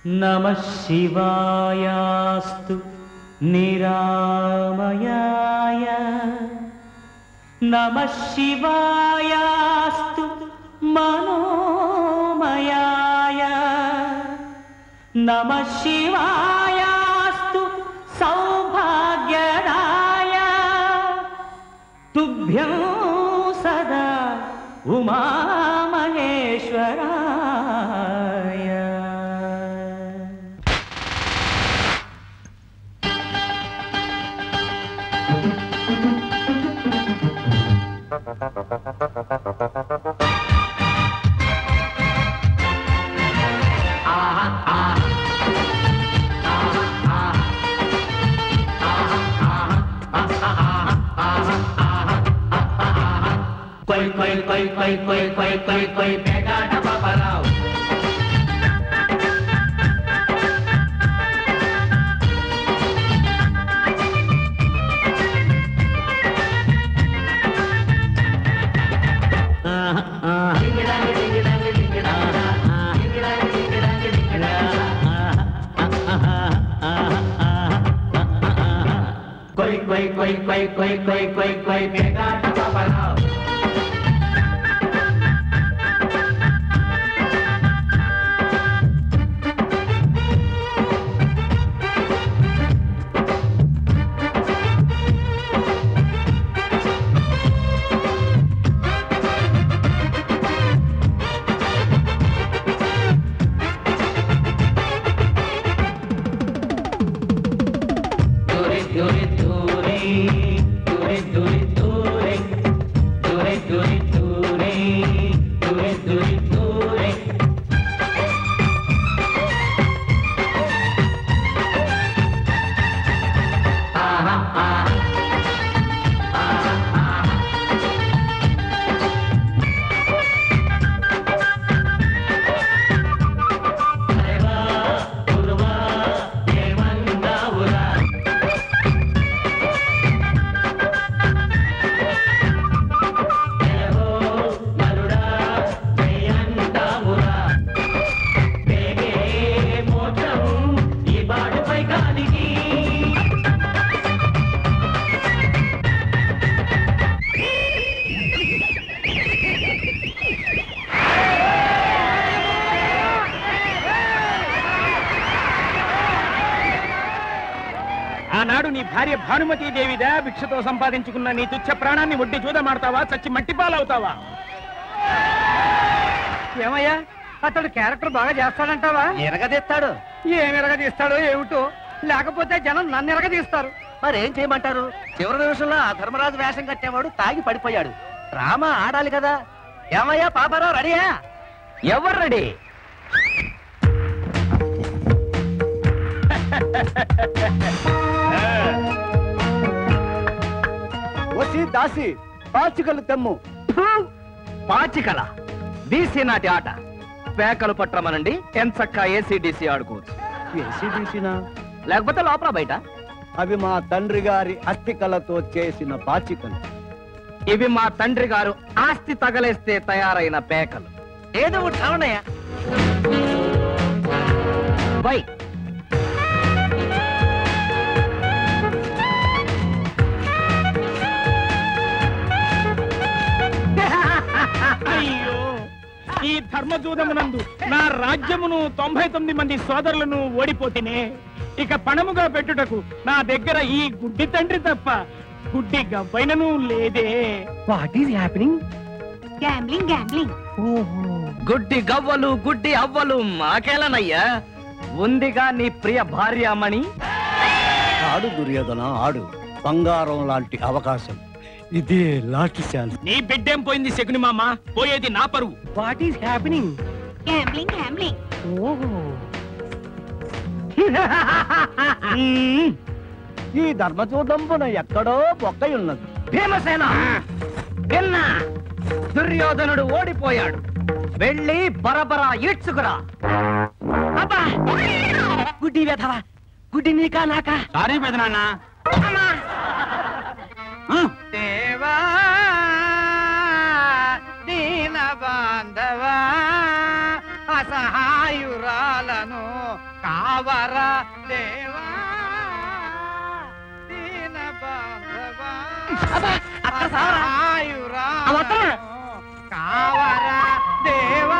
నమ శివాయాస్తు నిరామయాయ నమ శివాయాస్తు మనోమయాయ నమ శివాయాస్తు సౌభాగ్యదాయ తుభ్యం సదా ఉమామహేశ్వరాయ కొయ్ కొయ్ కొయ్ కొయ్ కొయ్ కొయ్ కొయ్ కొయ్ పేటాట పాపరావు కొయ్ కొయ్ కొయ్ కొయ్ కొయ్ కొయ్ కొయ్ కొయ్ పేటాట పాపరావు దూరే దూరే దూరే దూరే దూరే దూరే దూరే దూరే దూరే దూరే దూరే దూరే ఆహా ఆహా అరేవా గురువా ఏమందావురా ఎలవో నలుడా జయంతావురా వేగే మోక్షం ఈ బాడుపై గాలికి ఆనాడు నీ భార్య భానుమతి దేవిదా భిక్షతో సంపాదించుకున్న నీ తుచ్చ ప్రాణాన్ని ఒడ్డి చూదమాడతావా చచ్చి మట్టి పాలవుతావా ఏమయ్యా అతడు క్యారెక్టర్ బాగా చేస్తాడంటావా ఎరగదెత్తాడు ఏం ఎరగదీస్తాడో ఏమిటో లేకపోతే జనం నన్ను ఎరగదీస్తారు మరేం చేయమంటారు చివరి నిమిషంలో ఆ ధర్మరాజు వేషం కట్టేవాడు తాగి పడిపోయాడు డ్రామా ఆడాలి కదా ఏమయ్యా పాపారావు రెడీయా ఎవరు రెడీ వచ్చి దాసి పాచికలు తెమ్ము పాచికల బీసీ నాటి ఆట పేకలు పట్టమనండి ఎంచక్క ఏసీడీసీ ఆడుకోవచ్చు ఏసీడీసీనా లేకపోతే లోపల బయట అవి మా తండ్రి గారి అస్థికలతో చేసిన పాచికలు ఇవి మా తండ్రి గారు ఆస్తి తగలేస్తే తయారైన పేకలు ఏదో ఒకటి చావనయ్యా బై అయ్యో ఈ ధర్మజూదమునందు నా రాజ్యమును తొంభై తొమ్మిది మంది సోదరులను ఓడిపోతేనే ఇక పణముగా పెట్టుటకు నా దగ్గర ఈ గుడ్డి తండ్రి తప్ప గుడ్డి గవ్వైనను లేదే what is happening gambling gambling గుడ్డి గవ్వలు గుడ్డి అవ్వలు మాకేలనయ్యా ఉందిగా నీ ప్రియ భార్యామణి ఆడు దుర్యోధన ఆడు బంగారం లాంటి అవకాశం ఇదే లాస్ట్ ఛాన్స్ నీ బిడ్డేం పోయింది శకుని మామ పోయేది నా పరువు what is happening gambling gambling ఈ ధర్మచూడంబున ఎక్కడో బొక్కై ఉన్నది భీమసేన విన్నా దుర్యోధనుడు ఓడిపోయాడు వెళ్ళి బరబరా ఈడ్చుకురా అబ్బా గుడ్డి వెధవా గుడ్డి నీకా నాకా సారీ పెదనాన్న దేవా దీన బాంధవా అసహాయురాలను కావరా దేవా దీన బాంధవా అక్కడ సావరా? ఆయురా అవి అక్కడ. కావరా దేవా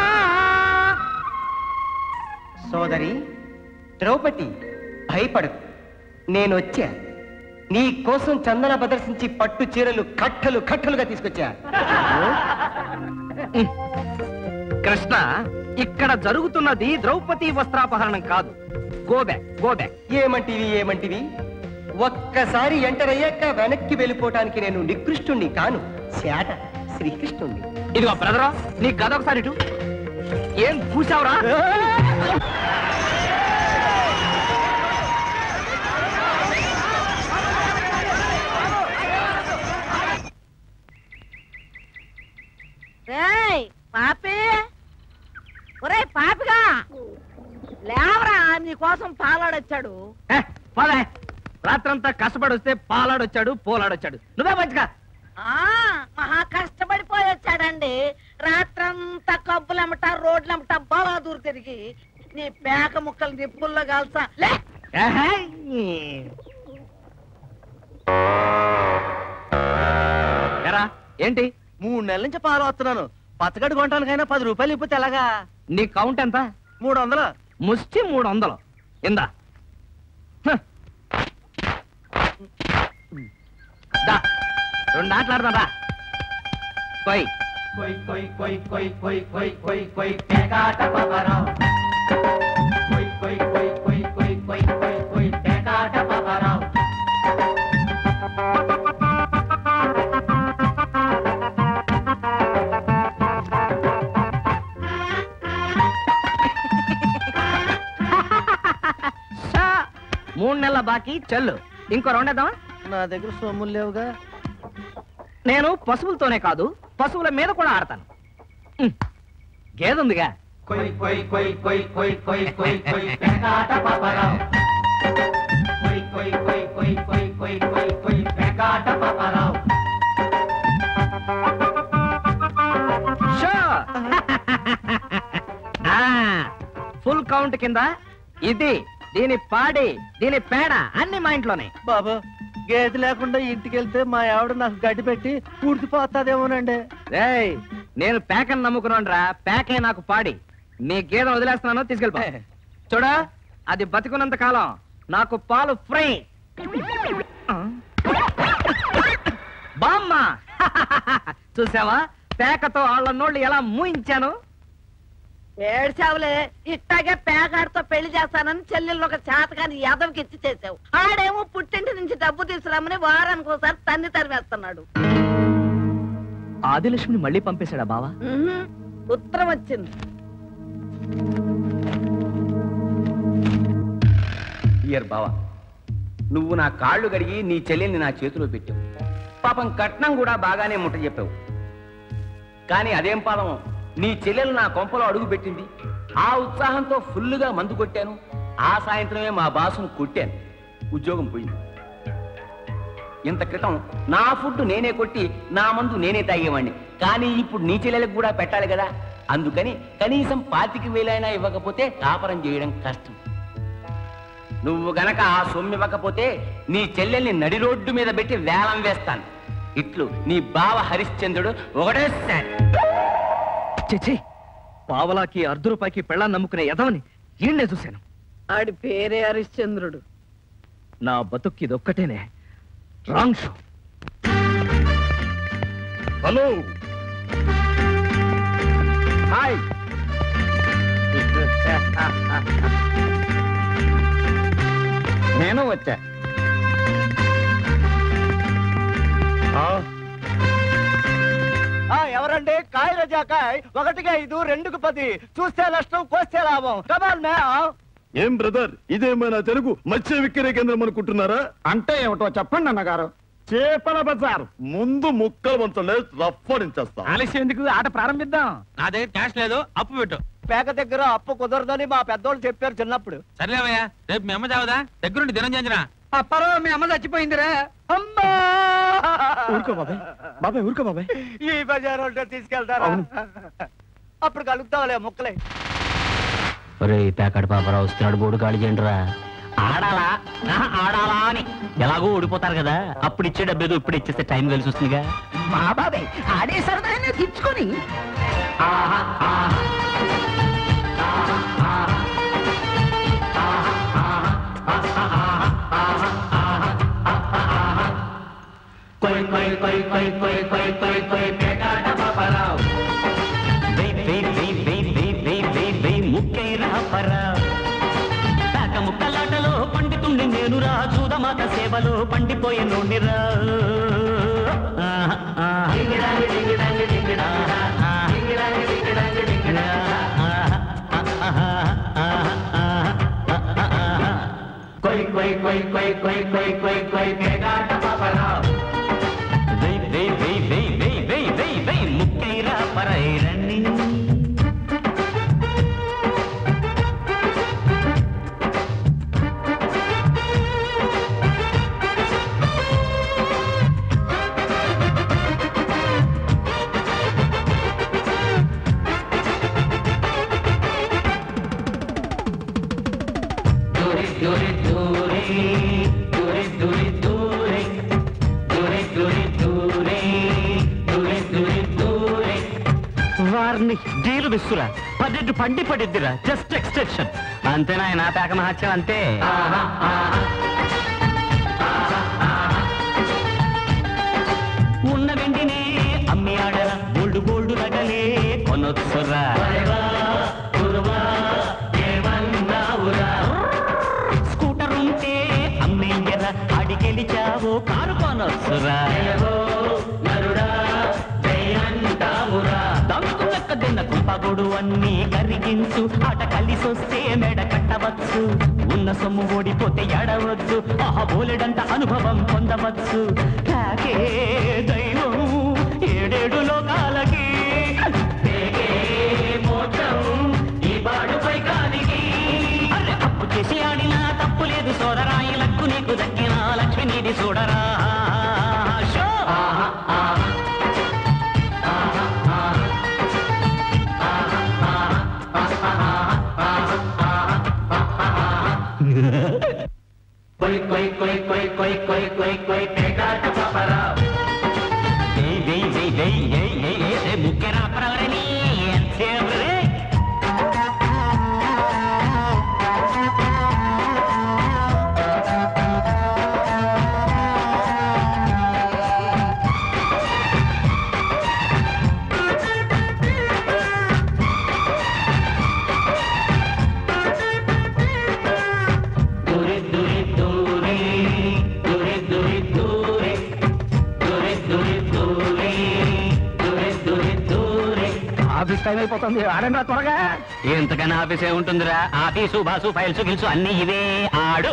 సోదరి ద్రౌపది భయపడకు నేనొచ్చా నీ కోసం చందన ప్రదర్శించి పట్టు చీరలు కట్టలు కట్టలుగా తీసుకొచ్చా కృష్ణ ఇక్కడ జరుగుతున్నది ద్రౌపది వస్త్రాపహరణం కాదు గోబ్యాక్ గోబ్యాక్ ఏమంటివి ఏమంటివి ఒక్కసారి ఎంటర్ అయ్యాక వెనక్కి వెళ్ళిపోవటానికి నేను నికృష్టుణ్ణి కాను శాట శ్రీకృష్ణుణ్ణి ఇదిగో బ్రదరా నీ గద ఒకసారి ఇటు ఏం కూసావురా రేయ్ పాపి ఒరే పాపిగా లేవరా నీకోసం పాలాడొచ్చాడు ఏ, పోలే రాత్రంతా కష్టపడి వస్తే పాలాడొచ్చాడు పోలాడొచ్చాడు నువ్వే మంచిగా ఆ మహా కష్టపడిపోయి వచ్చాడండి రాత్రంతా కబ్బులమ్మట రోడ్లమ్మట బలాదూరు తిరిగి నీ పేక ముక్కలు నిప్పుల్లో కాల్సా లే ఏహే, ఎరా ఏంటి మూడు నెలల నుంచి పాలు వస్తున్నాను పచ్చగడ్డి కొనటానికైనా పది రూపాయలు ఇప్పితే ఎలాగా నీ కౌంట్ ఎంత మూడు వందలు ముష్టి మూడు వందలు ఇందా హ. దా రెండు ఆటలాడదాం రా పోయి కొయ్ కొయ్ కొయ్ కొయ్ కొయ్ కొయ్ కొయ్ కొయ్ పేకాట పాపరావు కొయ్ కొయ్ కొయ్ కొయ్ కొయ్ కొయ్ కొయ్ కొయ్ పేకాట పాపరావు షా. మూడు నెలల బాకీ చెల్లు ఇంకో రెండేద్దామా నా దగ్గర సొమ్ములు లేవుగా నేను పశువులతోనే కాదు పశువుల మీద కూడా ఆడతాను ఉమ్. గేదెందిగా కొయ్ కొయ్ కొయ్ కొయ్ కొయ్ కొయ్ కొయ్ కొయ్ పేకాట పాపరావు కొయ్ కొయ్ కొయ్ కొయ్ కొయ్ కొయ్ కొయ్ కొయ్ పేకాట పాపరావు షో ఆ, ఫుల్ కౌంట్ కింద ఇది దీని పాడి దీని పేడ అన్ని మా ఇంట్లోనే బాబు గేదె లేకుండా ఇంటికి వెళ్తే మా ఆవిడ నాకు గడ్డి పెట్టి పూడ్చిపోతాదేమోనండి రేయ్ నేను పేకని నమ్ముకున్నాను రా పేకే నాకు పాడి నీ గేదె వదిలేస్తున్నాను తీసుకెళ్ళిపో చూడా అది బతికున్నంత కాలం నాకు పాలు ఫ్రీ బామ్మ చూసావా పేకతో వాళ్ళ నోళ్ళు ఎలా మూయించాను ఏడ్చావులే ఇట్టాగే పేకాడితో పెళ్లి చేస్తానని చెల్లెళ్ళు ఒక చేతగాని యాదవ్కి ఇచ్చి చేసావు ఆడేమో పుట్టింటి నుంచి డబ్బు తీసుకురామని వారానికి ఒకసారి తన్ని తరివేస్తున్నాడు ఆదిలక్ష్మిని మళ్ళీ పంపేశాడా బావా ఉహుం, ఉత్తరం వచ్చింది ఇయర్ బావా నువ్వు నా కాళ్ళు కడిగి నీ చెల్లెల్ని నా చేతిలో పెట్టావు పాపం కట్నం కూడా బాగానే ముట్ట చెప్పావు కానీ అదేం పాదం నీ చెల్లెలు నా కొంపలో అడుగు పెట్టింది ఆ ఉత్సాహంతో ఫుల్లుగా మందు కొట్టాను ఆ సాయంత్రమే మా బాసును కొట్టాను ఉద్యోగం పోయింది ఇంత క్రితం నా ఫుడ్ నేనే కొట్టి నా మందు నేనే తాగేవాడిని కానీ ఇప్పుడు నీ చెల్లెలకు కూడా పెట్టాలి కదా అందుకని కనీసం పాతికి వేలైనా ఇవ్వకపోతే కాపరం చేయడం కష్టం నువ్వు గనక ఆ సొమ్ము ఇవ్వకపోతే నీ చెల్లెల్ని నడి రోడ్డు మీద పెట్టి వేలం వేస్తాను ఇట్లు నీ బావ హరిశ్చంద్రుడు ఒకటే సారి చిచి పావలాకి అర్ధ రూపాయికి పెళ్ళాన్ని నమ్ముకునే ఎదవని ఈయన్నే చూశాను ఆడి పేరే హరిశ్చంద్రుడు నా బతుక్కి ఇదొక్కటేనే రాంగ్ షో హలో హాయ్ నేను వచ్చా ఎవరండి కాయల జాకాయ్ ఒకటికి ఐదు రెండుకు పది చూస్తే నష్టం కోస్తే లాభం కమాల్ మే ఏం బ్రదర్ ఇదేమైనా తెలుగు మత్స్య విక్రయ కేంద్రం అనుకుంటున్నారా అంటే ఏమిటో చెప్పండి అన్నగారు చేపల బజార్ ముందు ముక్కలు వంచలే రఫడించేస్తా ఆలస్యం ఎందుకు ఆట ప్రారంభిద్దాం నా దగ్గర క్యాష్ లేదు అప్పు పెట్టు పేక దగ్గర అప్పు కుదరదని మా పెద్దోళ్ళు చెప్పారు చిన్నప్పుడు సర్లేవయ్యా రేపు మీ అమ్మ చావదా దగ్గరుండి దినం చేంజరా అప్పారో మీ అమ్మ చచ్చిపోయిందిరా అమ్మా ఊరుకో బాబాయ్ బాబాయ్ ఊరుకో బాబాయ్ ఈ బజార్ ఉంటే తీసుకెళ్తారా అప్పుడు కలుగుతావులే ముక్కలే ఒరే పేకాడు పాపరా వస్తున్నాడు బోడు ఖాళీ చేయండి రా ఆడాలా ఆహా, ఆడాలా అని ఎలాగో ఓడిపోతారు కదా అప్పుడు ఇచ్చే డబ్బేదో ఇప్పుడు ఇచ్చేస్తే టైం కలిసి వస్తుందిగా మా బాబాయ్ ఆడే సరదానే తెచ్చుకొని కొయ్ కొయ్ కొయ్ కొయ్ కొయ్ కొయ్ కొయ్ కొయ్ పేకాట పాపరావు వెయ్ వెయ్ వెయ్ వెయ్ వెయ్ వెయ్ వెయ్ వెయ్ ముక్కైరా పరా పేక ముక్కలాటలో పండితుండి నేను రా చూదమాత సేవలో పండిపోయే నోడిరా కొయ్ కొయ్ కొయ్ కొయ్ కొయ్ కొయ్ కొయ్ కొయ్ పేకాట పాపరావు వెయ్ వెయ్ వెయ్ వెయ్ వెయ్ వెయ్ వెయ్ వెయ్ ముక్కైరా పరై రండి దూరి దూరి దూరి దూరి దూరి దూరి దూరి దూరి దూరి దూరి దూరి దూరి వారిని డీలు విస్తురా పన్నెండు పండి పడిద్దిరా జస్ట్ ఎక్స్టెన్షన్ అంతేనా ఆయన పేక మహత్యం అంతే ఉన్న వెండినే అమ్మి ఆడరా గోల్డ్ గోల్డ్ నగలే కొనొచ్చురా స్కూటర్ ఉంటే అమ్మేయ్యరా అడిగెలిచావో కారు కొనొచ్చురా దంకులక్క దిన్న కుంపగొడు అన్ని కరిగించు ఆట కలిసొస్తే మెడ కట్టవచ్చు ఉన్న సొమ్ము ఓడిపోతే ఎడవద్దు ఆహ బోలెడంత అనుభవం పొందవచ్చు కాకే దైవం ఏడేడు లోకాలకి పేగే మోక్షం ఈ బాడుపై కానికి అరే అప్పు చేసి ఆడినా తప్పు లేదు సోదరాయి లక్కు నీకు దక్కిన లక్ష్మి నీది చూడరా షో కొయ్ కొయ్ కొయ్ కొయ్ కొయ్ కొయ్ కొయ్ కొయ్ పేకాట పాపరావు ఏయ్ ఏయ్ ఏయ్ ఏయ్ ఏయ్ ఏయ్ ఏయ్ ఏయ్ ముక్కెరా ప్రవరణి ఎంతసేపు రే దూరి దూరి దూరి దూరి దూరి దూరి దూరి దూరి దూరి దూరి దూరి దూరి ఆఫీస్ టైం అయిపోతుంది ఆడండి త్వరగా ఎంతకన్నా ఆఫీస్ ఉంటుందిరా ఆఫీసు బాసు ఫైల్స్ గిల్సు అన్ని ఇవే ఆడు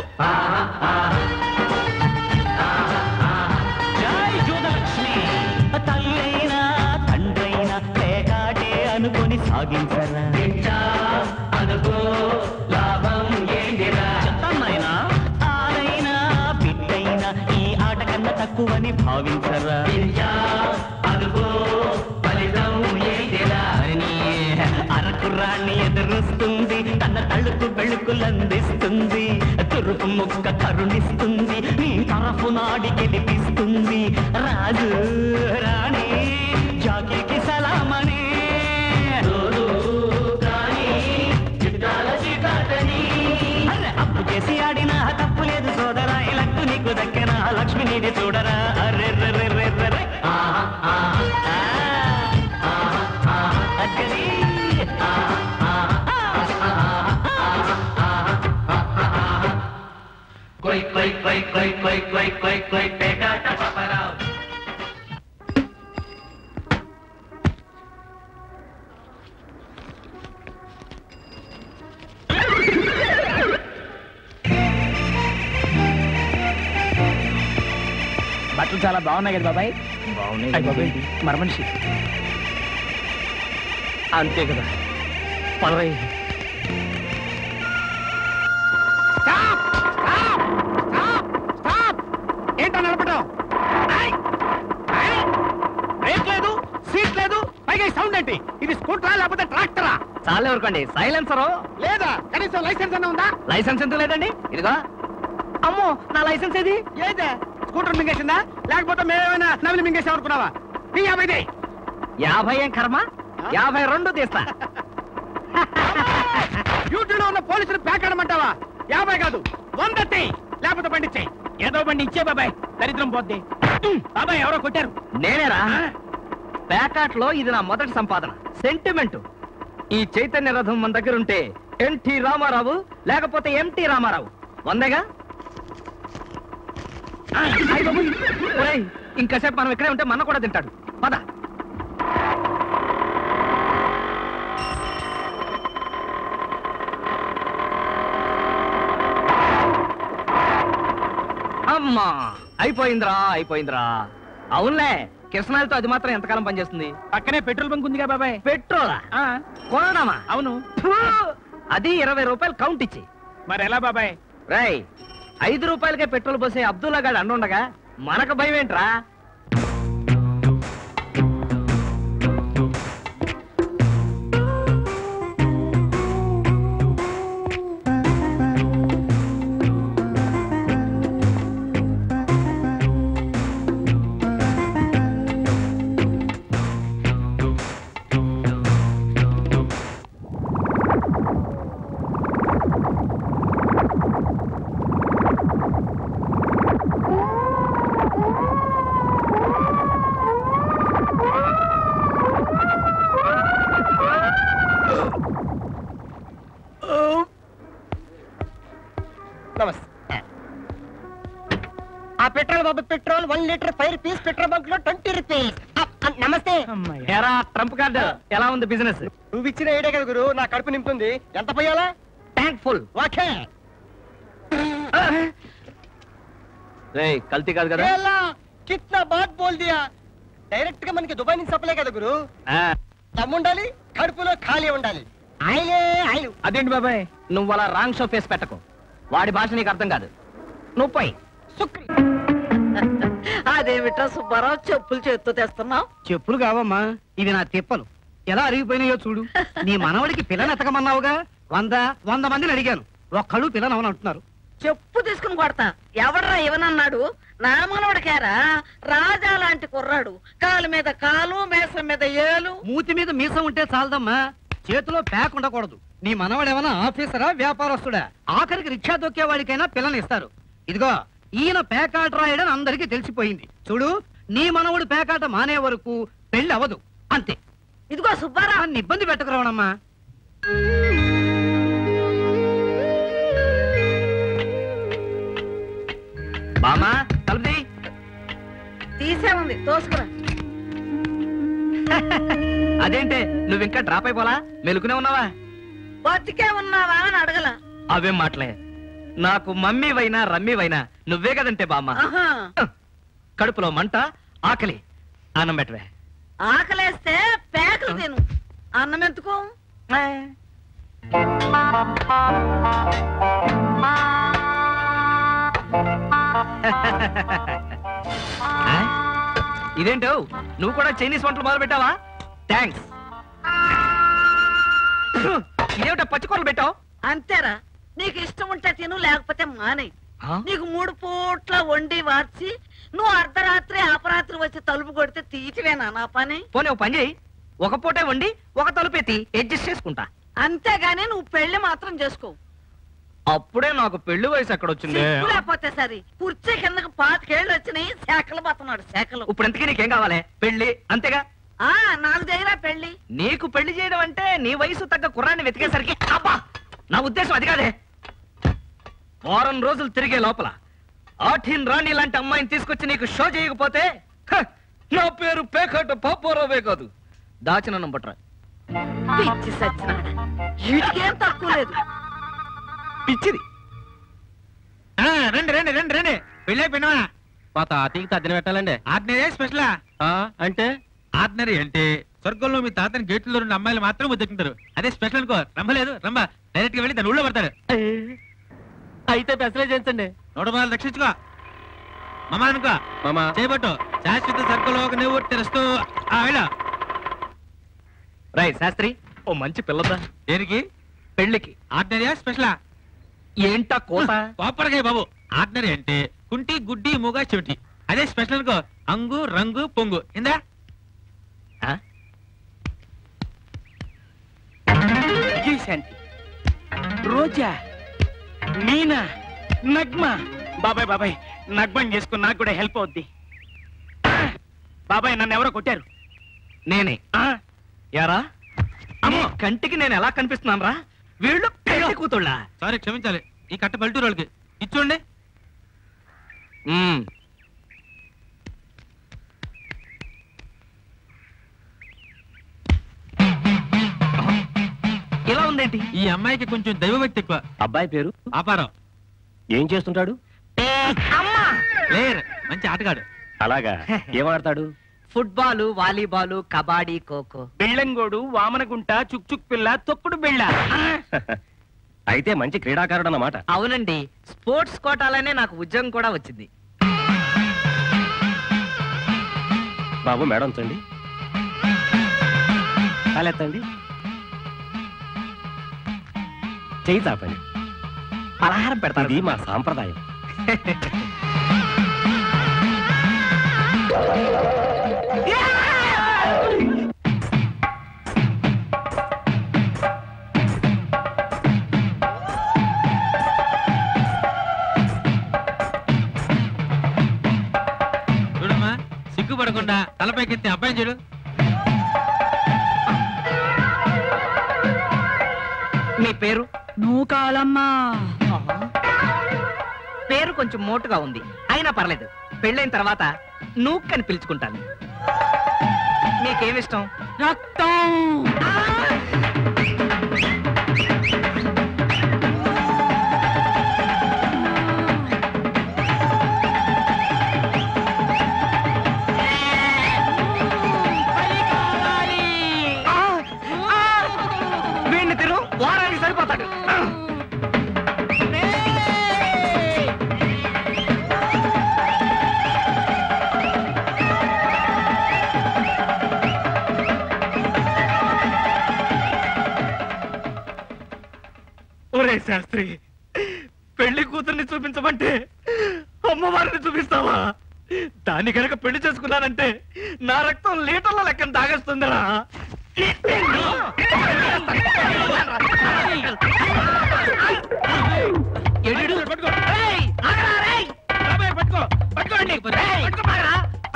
జై జూదలక్ష్మి తల్లైనా తండ్రైనా పేకాటే అనుకొని సాగించరా అనుకో లాభం ఏంటిరా చెత్తన్నైనా ఆరైనా బిడ్డైనా ఈ ఆట కన్నా తక్కువని భావించరా అనుకో ఫలితం ఏంటిరా అని అరకురాన్ని ఎదురుస్తుంది తన తళుకు బెళుకులందిస్తుంది తురుపు ముక్క కరుణిస్తుంది నీ తరఫు నాడి గెలిపిస్తుంది రాజు రాణి జాకీకి సలామని అరే, అప్పు చేసి ఆడినా తప్పు లేదు సోదరా ఇలక్కు నీకు దక్కిన లక్ష్మి నీది చూడరా అరే రే రే రే రే రే. ఆ, అగ్గది. కొయ్ కొయ్ కొయ్ కొయ్ కొయ్ కొయ్ కొయ్ కొయ్ పేకాట పాపరావు బట్టలు చాలా బాగున్నాయి కదా బాబాయ్ బాగున్నాయి బాబాయ్ మర మనిషి అంతే కదా పదవై ఏంటో నిలబడ్డావు బ్రేక్ లేదు సీట్ లేదు పైగా ఈ సౌండ్ ఏంటి ఇది స్కూటరా లేకపోతే ట్రాక్టరా చాలే ఊరుకోండి సైలెన్సరు లేదా కనీసం లైసెన్స్ అన్న ఉందా లైసెన్స్ ఎందుకు లేదండి ఇదిగో అమ్మో నా లైసెన్స్ ఏది ఏదే స్కూటర్ మింగేసిందా లేకపోతే మేమేమైనా నవిలి మింగేసాం అనుకున్నావా నీ యాభైది యాభై ఏం కర్మ యాభై రెండు తీస్తా డ్యూటీలో ఉన్న పోలీసులు పేకాడమంటావా యాభై కాదు వంద తీ లేకపోతే బండి ఇచ్చేయ్ ఏదో బండి ఇచ్చే బాబాయ్ దరిద్రం పోద్ది బాబాయ్ ఎవరో కొట్టారు నేనేరా ప్యాకాట్ లో ఇది నా మొదటి సంపాదన సెంటిమెంట్ ఈ చైతన్య రథం మన దగ్గర ఉంటే ఎన్టీ రామారావు లేకపోతే ఎంటీ రామారావు వందేగా అయ్ బాబోయ్. ఒరేయ్, ఇంకాసేపు మనం ఇక్కడే ఉంటే మన కూడా తింటాడు పద అమ్మా అయిపోయిందిరా అయిపోయిందిరా అవునులే కిరసనాలతో అది మాత్రం ఎంతకాలం పనిచేస్తుంది పక్కనే పెట్రోల్ బంక్ ఉందిగా బాబాయ్ పెట్రోలా ఆ, కొనడమా అవును ఫు! అది ఇరవై రూపాయలు కౌంట్ ఇచ్చి మరి ఎలా బాబాయ్ రై ఐదు రూపాయలకే పెట్రోల్ పోసే అబ్దుల్లా గాడు అండుండగా మనకు భయం ఏంట్రా నమస్తే ఆ పెట్రోల్ బాబు petrol one litre five rupees petrol bunk లో ట్వంటీ రూపీస్ నమస్తే ఎరా ట్రంప్ కార్డు ఎలా ఉంది బిజినెస్ నువ్వు ఇచ్చిన ఐడియా కదా గురు నా కడుపు నింపుతుంది ఎంత పోయాలా ట్యాంక్ ఫుల్ ఓకే రే కల్తీ కాదు కదా ఏలా, కిత్నా బాత్ బోల్ దియా డైరెక్ట్ గా మనకి దుబాయ్ నుంచి సప్లై కదా గురు ఆ, దమ్ముండాలి కడుపులో ఖాళీ ఉండాలి ఆయిలే ఆయిల్ అదేంటి బాబాయ్ నువ్వు అలా రాంగ్ షో ఫేస్ పెట్టకు వాడి భాష నీకు అర్థం కాదు నువ్వు పోయి సుక్రి అదేమిటో సుబ్బారావు చెప్పులు చేత్తో తెస్తున్నావు చెప్పులు కావమ్మా ఇవి నా తిప్పలు ఎలా అరిగిపోయినాయో చూడు నీ మనవడికి పిల్లని ఎతకమన్నావుగా వంద వంద మందిని అడిగాను ఒక్కళ్ళు పిల్లని అంటున్నారు చెప్పు తీసుకుని కొడతా ఎవడ్రా ఇవనన్నాడు నా మనవడికేరా రాజా లాంటి కుర్రాడు కాలు మీద కాలు మేసం మీద ఏలు మూతి మీద మీసం ఉంటే చాలదమ్మా చేతిలో ప్యాక్ ఉండకూడదు నీ మనవడేమన్నా ఆఫీసరా వ్యాపారస్తుడా ఆఖరికి రిక్షా దొక్కేవాడికైనా పిల్లని ఇస్తారు ఇదిగో ఈయన పేకాట రాయడని అందరికీ తెలిసిపోయింది చూడు నీ మనవడు పేకాట మానే వరకు పెళ్లి అవ్వదు అంతే ఇదిగో సుబ్బారావు నన్ను ఇబ్బంది పెట్టకురావణమ్మా బామా కలుపుది తీసే ఉంది తోసుకురా అదేంటే నువ్వు ఇంకా డ్రాప్ అయిపోలా మెలుకునే ఉన్నావా బతికే ఉన్నావా అని అడగల అవేం మాటలే నాకు మమ్మీవైనా రమ్మీవైనా నువ్వే కదంటే బామ్మ ఆహా కడుపులో మంట ఆకలి అన్నం పెట్టవే ఆకలేస్తే పేకలు తిను అన్నం ఎందుకు ఆ? ఇదేంటో నువ్వు కూడా చైనీస్ వంటలు మొదలు పెట్టావా థ్యాంక్స్ ఇదేమిటా పచ్చికూరలు పెట్టావు అంతేరా నీకు ఇష్టం ఉంటే తిను లేకపోతే మానే ఆ? నీకు మూడు పూట్ల వండి వార్చి నువ్వు అర్ధరాత్రి అపరాత్రి వచ్చి తలుపు కొడితే తీటివేనా నా పని పోనీ ఒక పని చేయి ఒక పూటే వండి ఒక తలుపెత్తి అడ్జస్ట్ చేసుకుంటా అంతేగాని నువ్వు పెళ్లి మాత్రం చేసుకో అప్పుడే నాకు పెళ్లి వయసు ఎక్కడ వచ్చింది సిగ్గు లేకపోతే సరే కుర్చీ కిందకి పాతికేళ్ళు వచ్చినాయి శాఖలు పోతున్నాడు శాఖలు ఇప్పుడు ఎంతకీ నీకేం కావాలి పెళ్లి అంతేగా ఆ నాకు చేయరా పెళ్లి నీకు పెళ్లి చేయడం అంటే నీ వయసు తగ్గ కుర్రాన్ని వెతికేసరికి అబ్బా నా ఉద్దేశం అది కాదే వారం రోజులు తిరిగే లోపల ఆఠిన్ రాణి లాంటి అమ్మాయిని తీసుకొచ్చి నీకు షో చేయకపోతే హ, నా పేరు పేకట పాపోరావే కాదు దాచిన నంబట్రా పిచ్చి సచ్చినాడ వీటికేం తక్కువ లేదు పిచ్చిది ఆ, రండి రండి రండి రండి పెళ్ళి అయిపోయినా మా తాతయ్యకి తద్దిన పెట్టాలండి ఆర్డినరీ స్పెషలా అంటే ఆర్డినరీ అంటే స్వర్గంలో మీ తాతని గేట్లో రెండు అమ్మాయిలు మాత్రం ముద్దెట్టుంటారు అదే స్పెషల్ అనుకో రమ్మలేదు రమ్మ డైరెక్ట్ గా వెళ్ళి దాని ఊళ్ళో పడతాడు అయితే పెసలే చేయించండి నూట రూపాయలు రక్షించుకో మామ అనుకో మామా చేయబట్టు శాశ్వత స్వర్గంలో ఒక నువ్వు తెరుస్తూ ఆ వెళ్ళ రై శాస్త్రి ఓ మంచి పిల్లదా దేనికి పెళ్లికి ఆర్డినరీయా స్పెషలా ఏంటా కోత కోపరకాయ బాబు ఆర్డినరీ అంటే కుంటి గుడ్డి మూగ చెవిటి అదే స్పెషల్ అనుకో అంగు రంగు పొంగు ఇందా శాంతి రోజా మీనా నగ్మ బాబాయ్ బాబాయ్ నగ్మం చేసుకుని నాకు కూడా హెల్ప్ అవుద్ది బాబాయ్ నన్ను ఎవరో కొట్టారు నేనే ఆ, యారా అమ్మో కంటికి నేను ఎలా కనిపిస్తున్నాను రా వీళ్ళు పెళ్లి కూతుళ్ళ సారీ క్షమించాలి ఈ కట్ట పల్లెటూరు వాళ్ళకి ఇచ్చోండి ఇలా ఉందేంటి ఈ అమ్మాయికి కొంచెం దైవభక్తి ఎక్కువ అబ్బాయి పేరు ఆపారం ఏం చేస్తుంటాడు ప్లేయర్ మంచి ఆటగాడు అలాగా ఏమాడతాడు ఫుట్బాల్ వాలీబాల్ కబాడీ ఖోఖో బెళ్ళంగోడు వామనగుంట చుక్ చుక్ పిల్ల తొక్కుడు బిళ్ళ అయితే మంచి క్రీడాకారుడు అన్నమాట అవునండి స్పోర్ట్స్ కోటాలనే నాకు ఉద్యోగం కూడా వచ్చింది బాబు మేడం చండి కాలెత్తండి చెయ్యి తాపండి పలహారం పెడతారు ఇది మా సాంప్రదాయం చూడమ్మా సిగ్గుపడకుండా తలపైకెత్తి అబ్బాయి చూడు మీ పేరు నూకాలమ్మా పేరు కొంచెం మోటుగా ఉంది అయినా పర్లేదు పెళ్ళైన తర్వాత నూక్కని పిలుచుకుంటాను మీకేమిష్టం రక్తం వీడిని తిరు వారానికి సరిపోతాడు ఒరే శాస్త్రి పెళ్లి కూతుర్ని చూపించమంటే అమ్మవారిని చూపిస్తావా దాన్ని కనుక పెళ్లి చేసుకున్నానంటే నా రక్తం లీటర్ల లెక్కన తాగేస్తుందిరా ఎడు పట్టుకో బాబాయ్ పట్టుకో పట్టుకోండి పట్టుకోమారా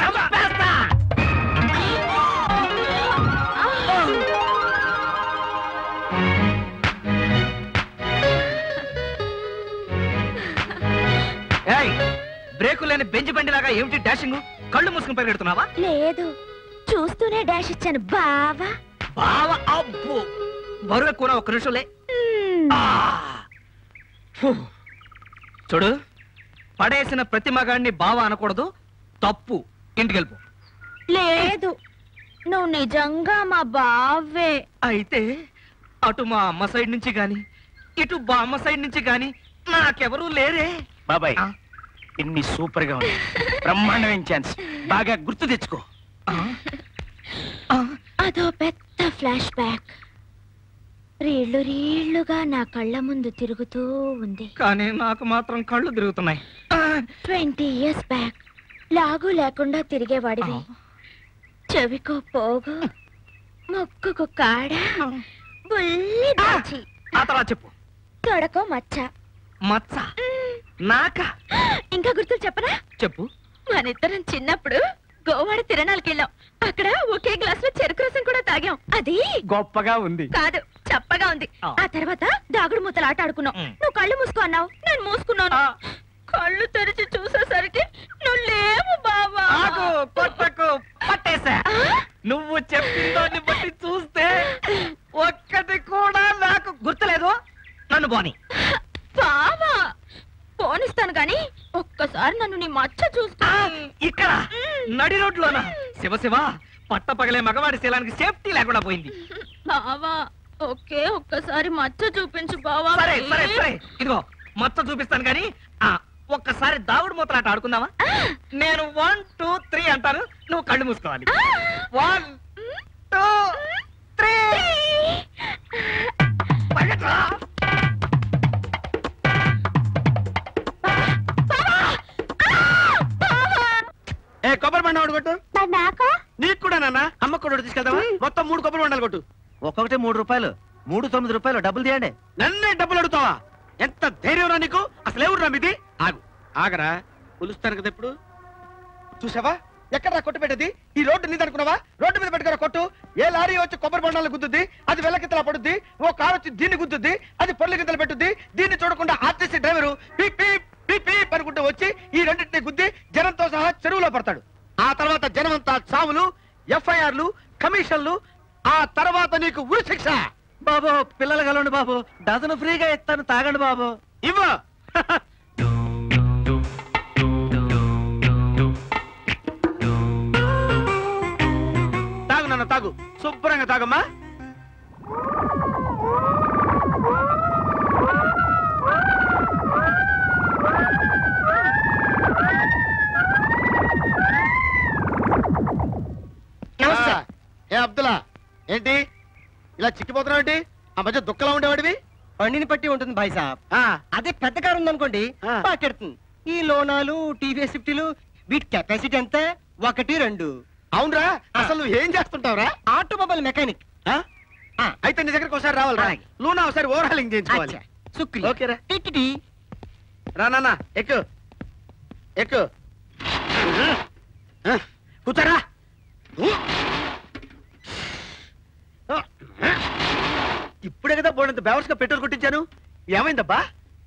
ఏయ్ బ్రేకు లేని బెంచ్ బండి లాగా ఏమిటి డాషింగ్ కళ్ళు మూసుకుని పరిగెడుతున్నావా లేదు చూస్తూనే డాష్ ఇచ్చాను బావా బావ అబ్బో బరువు ఎక్కువ ఒక్క నిమిషంలే ఆ! ఫు. చూడు పడేసిన ప్రతి మగాడిని బావ అనకూడదు తప్పు ఇంటికి వెళ్ళిపో లేదు నువ్వు నిజంగా మా బావే అయితే అటు మా అమ్మ సైడ్ నుంచి గాని ఇటు బామ్మ సైడ్ నుంచి గాని నాకెవరూ లేరే బాబాయ్ ఇన్ని సూపర్ గా ఉంది బ్రహ్మాండమైన ఛాన్స్ బాగా గుర్తు తెచ్చుకో అదో పెద్ద ఫ్లాష్ బ్యాక్ రీళ్లు రీళ్లుగా నా కళ్ళ ముందు తిరుగుతూ ఉంది కానీ నాకు మాత్రం కళ్ళు తిరుగుతున్నాయి ట్వంటీ ఇయర్స్ బ్యాక్ లాగు లేకుండా తిరిగేవాడివి చెవికో పోగు ముక్కుకు కాడ బుల్లి దాచి ఆ తర్వాత చెప్పు తొడకో మచ్చ మచ్చ నాక ఇంకా గుర్తులు చెప్పనా చెప్పు మనిద్దరం చిన్నప్పుడు గోవాడ తిరణాలకి వెళ్ళాం అక్కడ ఒకే గ్లాస్ లో చెరుకు రసం కూడా తాగాం అది గొప్పగా ఉంది కాదు చప్పగా ఉంది ఆ. ఆ తర్వాత దాగుడు మూతలు ఆట ఆడుకున్నాం మ్. నువ్వు కళ్ళు మూసుకో అన్నావు నేను మూసుకున్నాను కళ్ళు తెరిచి చూసేసరికి నువ్వు లేవు బావా ఆగు కొట్టకు పట్టేశా నువ్వు చెప్పిన దాన్ని బట్టి చూస్తే ఒక్కటి కూడా నాకు గుర్తులేదు నన్ను పోని బావా పోనిస్తాను గాని ఒక్కసారి నన్ను నీ మచ్చ చూసుకో ఇక్కడ నడి రోడ్లోనా శివ శివ పట్ట పగలే మగవాడి శీలానికి సేఫ్టీ లేకుండా పోయింది బావా ఒకే ఒక్కసారి మచ్చ చూపించు బావా సరే సరే సరే ఇదిగో మొత్తం చూపిస్తాను కానీ ఆ ఒక్కసారి దావుడు మూతలాట ఆడుకుందామా నేను వన్ టూ త్రీ అంటాను నువ్వు కళ్ళు మూసుకోవాలి వన్ టూ త్రీ ఏ కొబ్బరి బండ ఒకటి కొట్టు మరి నాకా నీకు కూడా నాన్న అమ్మ కూడా ఒకటి తీసుకెళ్తావా మొత్తం మూడు కొబ్బరి బండాలు కొట్టు ఒక్కొక్కటి మూడు రూపాయలు మూడు తొమ్మిది రూపాయలు డబ్బులు తీయండి నన్నే డబ్బులు అడుగుతావా ఎంత ధైర్యం రా నీకు అసలు ఎవరు మీది ఆగు ఆగరా పిలుస్తాను కదా ఇప్పుడు చూసావా ఎక్కడ కొట్టు పెట్టేది ఈ రోడ్డు నీది అనుకున్నావా రోడ్డు మీద పెట్టుకున్న కొట్టు ఏ లారీ వచ్చి కొబ్బరి బండాలు గుద్దుద్ది అది వెల్లకిత్తలా పడుద్ది ఓ కారు వచ్చి దీన్ని గుద్దుద్ది అది పొల్లి గిద్దలు పెట్టుద్ది దీన్ని చూడకుండా RTC driver peep peep peep peep అనుకుంటూ వచ్చి ఈ రెండింటిని గుద్ది జనంతో సహా చెరువులో పడతాడు ఆ తర్వాత జనమంతా చావులు ఎఫ్ఐఆర్లు కమిషన్లు ఆ తర్వాత నీకు ఉరి శిక్ష బాబు పిల్లలు కలవండి బాబు డజన్ ఫ్రీగా ఇస్తాను తాగండి బాబు ఇవ్వ తాగు నాన్న తాగు శుభ్రంగా తాగమ్మా నమస్తే. ఆ, ఏ అబ్దుల్లా ఏంటి ఇలా చిక్కిపోతున్నావు ఏంటి ఆ మధ్య దుఃఖలా ఉండేవాడివి బండిని పట్టి ఉంటుంది భాయ్ సాబ్ అదే పెద్ద కారు ఉందనుకోండి పాకెడుతుంది ఈ లోనాలు టీవీఎస్ ఫిఫ్టీలు వీటి కెపాసిటీ ఎంత ఒకటి రెండు అవునరా అసలు నువ్వు ఏం చేస్తుంటావురా ఆటోమొబైల్ మెకానిక్ అయితే నీ దగ్గరకు ఒకసారి రావాలిరా లూనా ఒకసారి ఓవర్హాలింగ్ చేయించుకోవాలి శుక్రియా ఓకేరా టిటిటి. రా నాన్న ఎక్కు ఎక్కు ఆ, కూర్చోరా ఇప్పుడే కదా బోడంత బెవర్స్ గా పెట్రోల్ కొట్టించాను ఏమైందబ్బా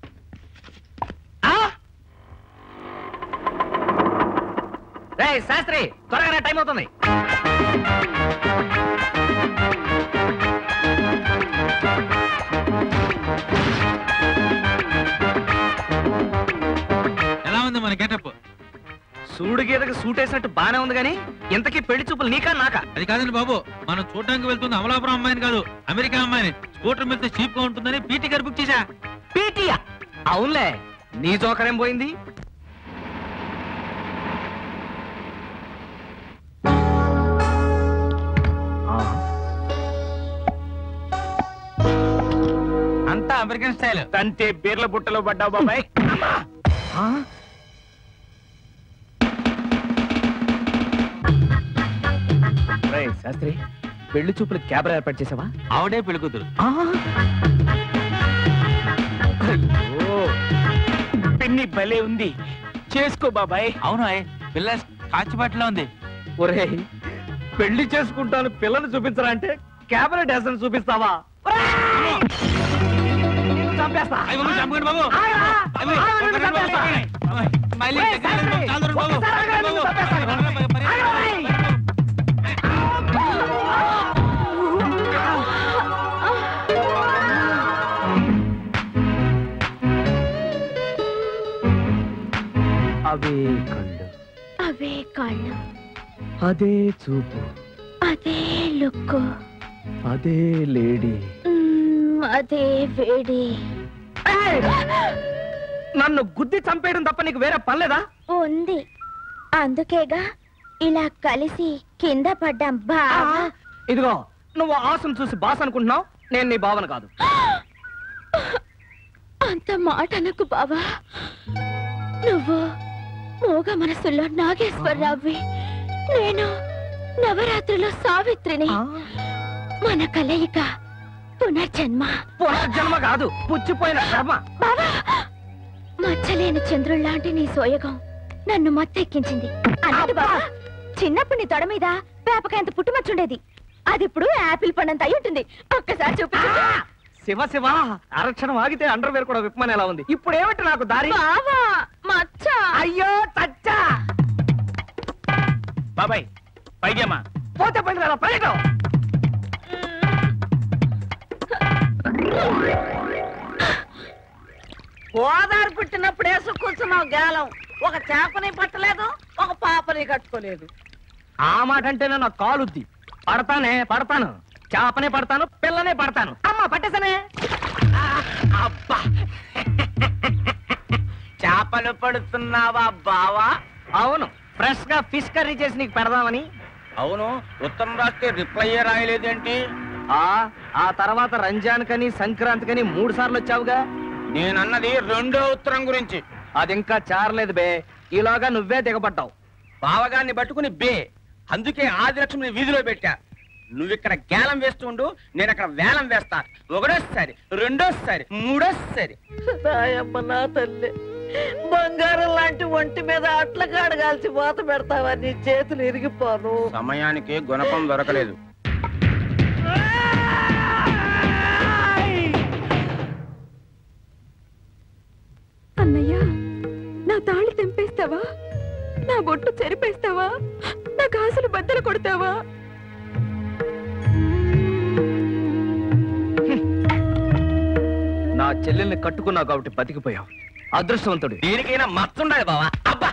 ఆ? రేయ్ శాస్త్రి త్వరగా రా, టైం అవుతుంది ఎలా ఉంది మన గెటప్ సూడు గీతకి సూట్ వేసినట్టు బానే ఉంది కానీ ఇంతకీ పెళ్లి చూపులు నీకా నాకా అది కాదండి బాబు మనం చూడడానికి వెళ్తుంది అమలాపురం అమ్మాయిని కాదు అమెరికా అమ్మాయిని స్కూటర్ మీద చీప్ గా ఉంటుందని పీటీ గారు బుక్ చేశా పీటీయా అవునులే నీ జోకరేం పోయింది అంతా అమెరికన్ స్టైల్ తంతే బీర్ల బుట్టలో పడ్డావు బాబాయ్ రేయ్ శాస్త్రి పెళ్లి చూపులు కెమెరా ఏర్పాటు చేసావా ఆవిడే పెళ్లి కూతురు అయ్యో పిన్ని భలే ఉంది చేసుకో బాబాయ్ అవును ఆయ్, పిల్ల కాచిపాట్లో ఉంది ఒరేయ్ పెళ్లి చేసుకుంటాను పిల్లని చూపించరా అంటే కెమెరా డాన్స్ చూపిస్తావా చంపేస్తా అయ్ బాబు, చంపకండి బాబు. ఆగరా! అయ్ బాబు, ఆగరా, నిన్ను ఒక్కసారి చంపేస్తా. బాబు. మళ్ళీ రేయ్, దగ్గర శాస్త్రి! చాలు రండి బాబు. ఒక్కసారి ఆగరా, నిన్ను చంపేస్తా. ఆగరా, రేయ్! అవే కళ్ళు అవే కాళ్ళు అదే చూపు అదే లుక్కు అదే లేడీ మ్మ్, అదే వేడి నన్ను గుద్ది చంపేయడం తప్ప నీకు వేరే పనిలేదా ఉంది అందుకేగా ఇలా కలిసి కింద పడ్డాం బాగా ఇదిగో నువ్వు ఆశను చూసి బాస్ అనుకుంటున్నావు నేను నీ భావన కాదు అంత మాట అనకు బావా నువ్వు మూగ మనసులో నాగేశ్వరరావువి నేను నవరాత్రిలో సావిత్రిని మన కలయిక పునర్జన్మ పునర్జన్మ కాదు పుచ్చిపోయిన కర్మ బావా మచ్చలేని చంద్రుల్లాంటి నీ సోయగం నన్ను మత్తెక్కించింది అన్నట్టు బావా చిన్నప్పుడు నీ తొడ మీద వేపకాయంత పుట్టుమచ్చుండేది అది ఇప్పుడు యాపిల్ పండంత అయి ఉంటుంది ఒక్కసారి చూపించు శివ శివ అరక్షణం ఆగితే అండర్ వేర్ కూడా విప్పమని ఎలా ఉంది ఇప్పుడు ఏమిటి నాకు దారి బావా మచ్చ అయ్యో చచ్చా బాబాయ్ పైగేమా పోతే పోయింది కదా పైగా గోదావరి పుట్టినప్పుడు వేసు కూర్చున్నావు గేలం ఒక చేపని పట్టలేదు ఒక పాపని కట్టుకోలేదు ఆ మాట అంటేనే నాకు కాలుద్ది పడతానే పడతాను చేపనే పడతాను పిల్లనే పడతాను అమ్మా పట్టేసనే అబ్బా చేపలు పడుతున్నావా బావా అవును ఫ్రెష్ గా ఫిష్ కర్రీ చేసి నీకు పెడదామని అవును ఉత్తరం రాస్తే రిప్లై రాయలేదేంటి ఆ ఆ తర్వాత రంజాన్ కని సంక్రాంతి కని మూడు సార్లు వచ్చావుగా నేనన్నది రెండో ఉత్తరం గురించి అది ఇంకా చారలేదు బే ఈలోగా నువ్వే దిగబడ్డావు బావగాన్ని పట్టుకుని బే అందుకే ఆదిలక్ష్మిని వీధిలో పెట్టా నువ్వు ఇక్కడ గేలం వేస్తుండు నేను అక్కడ వేలం వేస్తా ఒకటోసారి రెండోసారి మూడోసారి నాయమ్మ నా తల్లి బంగారం లాంటి ఒంటి మీద అట్ల కాడగాల్చి పోత పెడతావా నీ చేతులు ఇరిగిపోను సమయానికి గుణపం దొరకలేదు అన్నయ్య నా తాళి తెంపేస్తావా నా బొట్టు చెరిపేస్తావా నా కాసులు బద్దలు కొడతావా నా చెల్లెల్ని కట్టుకున్నావు కాబట్టి బతికిపోయావు అదృష్టవంతుడు దీనికైనా మత్తుండాలి బావా అబ్బా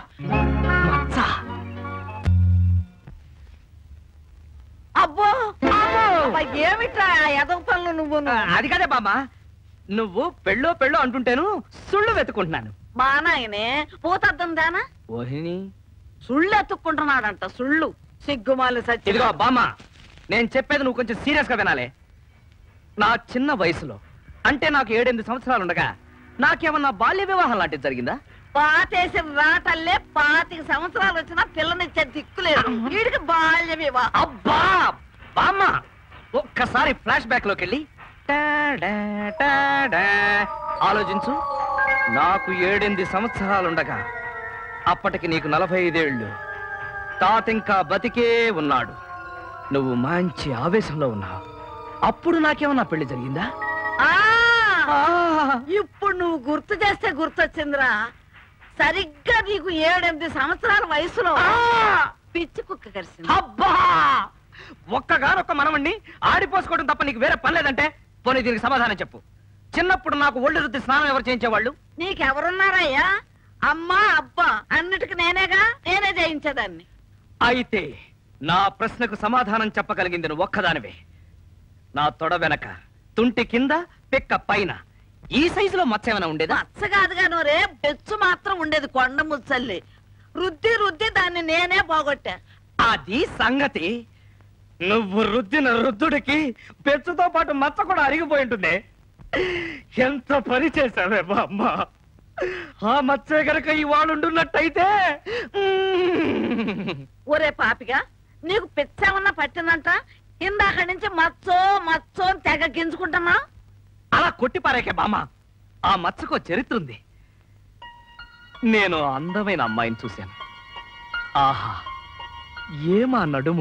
అబ్బో అబ్బా, ఏమిట్రా ఆ ఎదవ పనులు నువ్వు అది కదే బాబా నువ్వు పెళ్ళో పెళ్ళో అంటుంటేను సుళ్ళు వెతుకుంటున్నాను మా నాయనే పోతద్దం దానా ఓహిని సుళ్ళు ఎత్తుక్కుంటున్నాడంట సుళ్ళు సిగ్గుమాలి సచ్చి ఇదిగో బామ్మ నేను చెప్పేది నువ్వు కొంచెం సీరియస్ గా వినాలి నా చిన్న వయసులో అంటే నాకు ఏడెనిమిది సంవత్సరాలు ఉండగా నాకేమన్నా బాల్య వివాహం లాంటిది జరిగిందా పాతేసిన రాటల్లే పాతిక సంవత్సరాలు వచ్చినా పిల్లనిచ్చే దిక్కులేదు వీడికి బాల్య వివాహం అబ్బా బామ్మ ఒక్కసారి ఫ్లాష్ బ్యాక్ లోకి వెళ్ళి టాడా, టాడా, ఆలోచించు నాకు ఏడెనిమిది సంవత్సరాలుండగా అప్పటికి నీకు నలభై ఐదేళ్లు తాతింకా బతికే ఉన్నాడు నువ్వు మంచి ఆవేశంలో ఉన్నావు అప్పుడు నాకేమన్నా పెళ్లి జరిగిందా ఆ ఇప్పుడు నువ్వు గుర్తు చేస్తే గుర్తొచ్చిందిరా సరిగ్గా నీకు ఏడెనిమిది సంవత్సరాల వయసులో పిచ్చి కుక్క కరిసింది అబ్బా ఒక్కగానొక్క మనవణ్ణి ఆడిపోసుకోవడం తప్ప నీకు వేరే పని లేదంటే పోనీ దీనికి సమాధానం చెప్పు చిన్నప్పుడు నాకు ఒళ్ళు రుద్ది స్నానం ఎవరు చేయించేవాళ్ళు నీకెవరున్నారయ్యా అమ్మా అబ్బా అన్నిటికి నేనేగా నేనే జయించేదాన్ని అయితే నా ప్రశ్నకు సమాధానం చెప్పగలిగింది నువ్వు ఒక్కదానివే నా తొడ వెనక తుంటి కింద పిక్క పైన ఈ సైజులో మచ్చ ఏమైనా ఉండేదా మచ్చ కాదుగా నోరే బెచ్చు మాత్రం ఉండేది కొండ ముచ్చల్లి రుద్ది రుద్ది దాన్ని నేనే పోగొట్టా అది సంగతి నువ్వు రుద్దిన రుద్దుడికి పెచ్చుతో పాటు మచ్చ కూడా అరిగిపోయి ఉంటుంది ఎంత పని చేశావే బామ్మ ఆ మచ్చే గనక ఈ వాడుండున్నట్టయితే ఒరే పాపిగా నీకు పిచ్చేమన్నా పట్టిందంట ఇందాక నుంచి మచ్చో మచ్చో అని తెగ గింజుకుంటున్నా అలా కొట్టి పారేకే బామ్మ ఆ మచ్చకో చరిత్ర ఉంది నేను అందమైన అమ్మాయిని చూశాను ఆహా ఏమా నడుము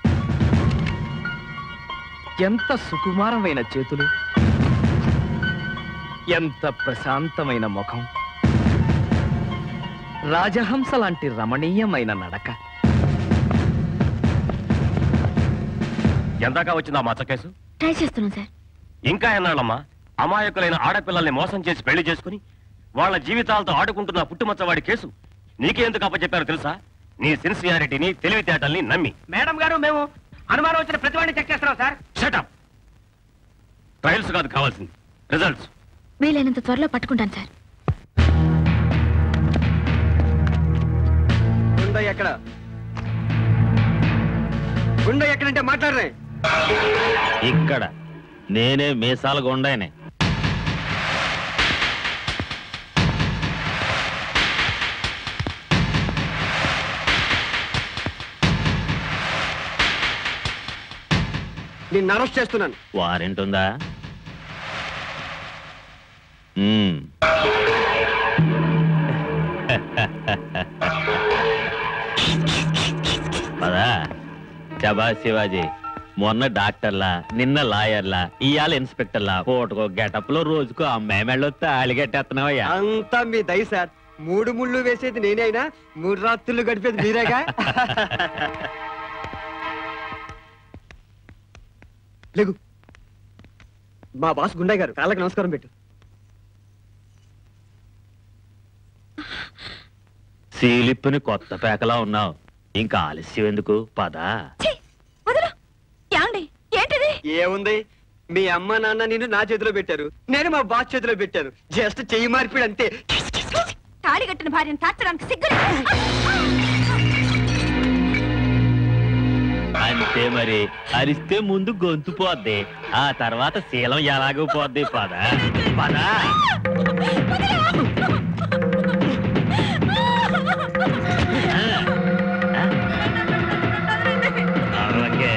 ఎంత సుకుమారమైన చేతులు ఎంత ప్రశాంతమైన ముఖం రాజహంస లాంటి రమణీయమైన నడక ఎందాక వచ్చిందా మచ్చ కేసు ట్రై చేస్తున్నాం సార్ ఇంకా ఎన్నాళ్ళమ్మా అమాయకులైన ఆడపిల్లల్ని మోసం చేసి పెళ్లి చేసుకుని వాళ్ళ జీవితాలతో ఆడుకుంటున్న పుట్టుమచ్చవాడి కేసు నీకే ఎందుకు అప్పచెప్పారో తెలుసా నీ సిన్సియారిటీని తెలివితేటల్ని నమ్మి మేడం గారు మేము అనుమానం వచ్చిన ప్రతి వాడిని చెక్ చేస్తున్నాం సార్ షటప్ ట్రయల్స్ కాదు కావాల్సింది రిజల్ట్స్ వీలైనంత త్వరలో పట్టుకుంటాను సార్ గుండె ఎక్కడ గుండె ఎక్కడంటే మాట్లాడరే ఇక్కడ నేనే మీసాల గుండాయనే నిన్ను అరెస్ట్ చేస్తున్నాను వారెంట్ ఉందా మ్మ్. పదా చబా శివాజీ మొన్న డాక్టర్లా నిన్న లాయర్లా ఇవాళ ఇన్స్పెక్టర్లా పూటకో గెటప్ లో రోజుకో అమ్మాయి మెళ్ళో తాళి కట్టేస్తున్నావయ్యా అంతా మీ దయ సార్ మూడు ముళ్ళు వేసేది నేనే అయినా మూడు రాత్రులు గడిపేది మీరేగా లేగు మా బాస్ గుండయ్య గారు కాళ్ళకి నమస్కారం పెట్టు సీలిప్పుని కొత్త పేకలా ఉన్నావు ఇంకా ఆలస్యం ఎందుకు పదా యాండి ఏంటిది ఏముంది మీ అమ్మ నాన్న నిన్ను నా చేతిలో పెట్టారు నేను మా బాస్ చేతిలో పెట్టాను జస్ట్ చెయ్యి మార్పిడి అంతే తాళి కట్టిన భార్యను తాచడానికి సిగ్గు అంతే మరి అరిస్తే ముందు గొంతు పోద్ది ఆ తర్వాత శీలం ఎలాగో పోద్ది పద పద అలాగే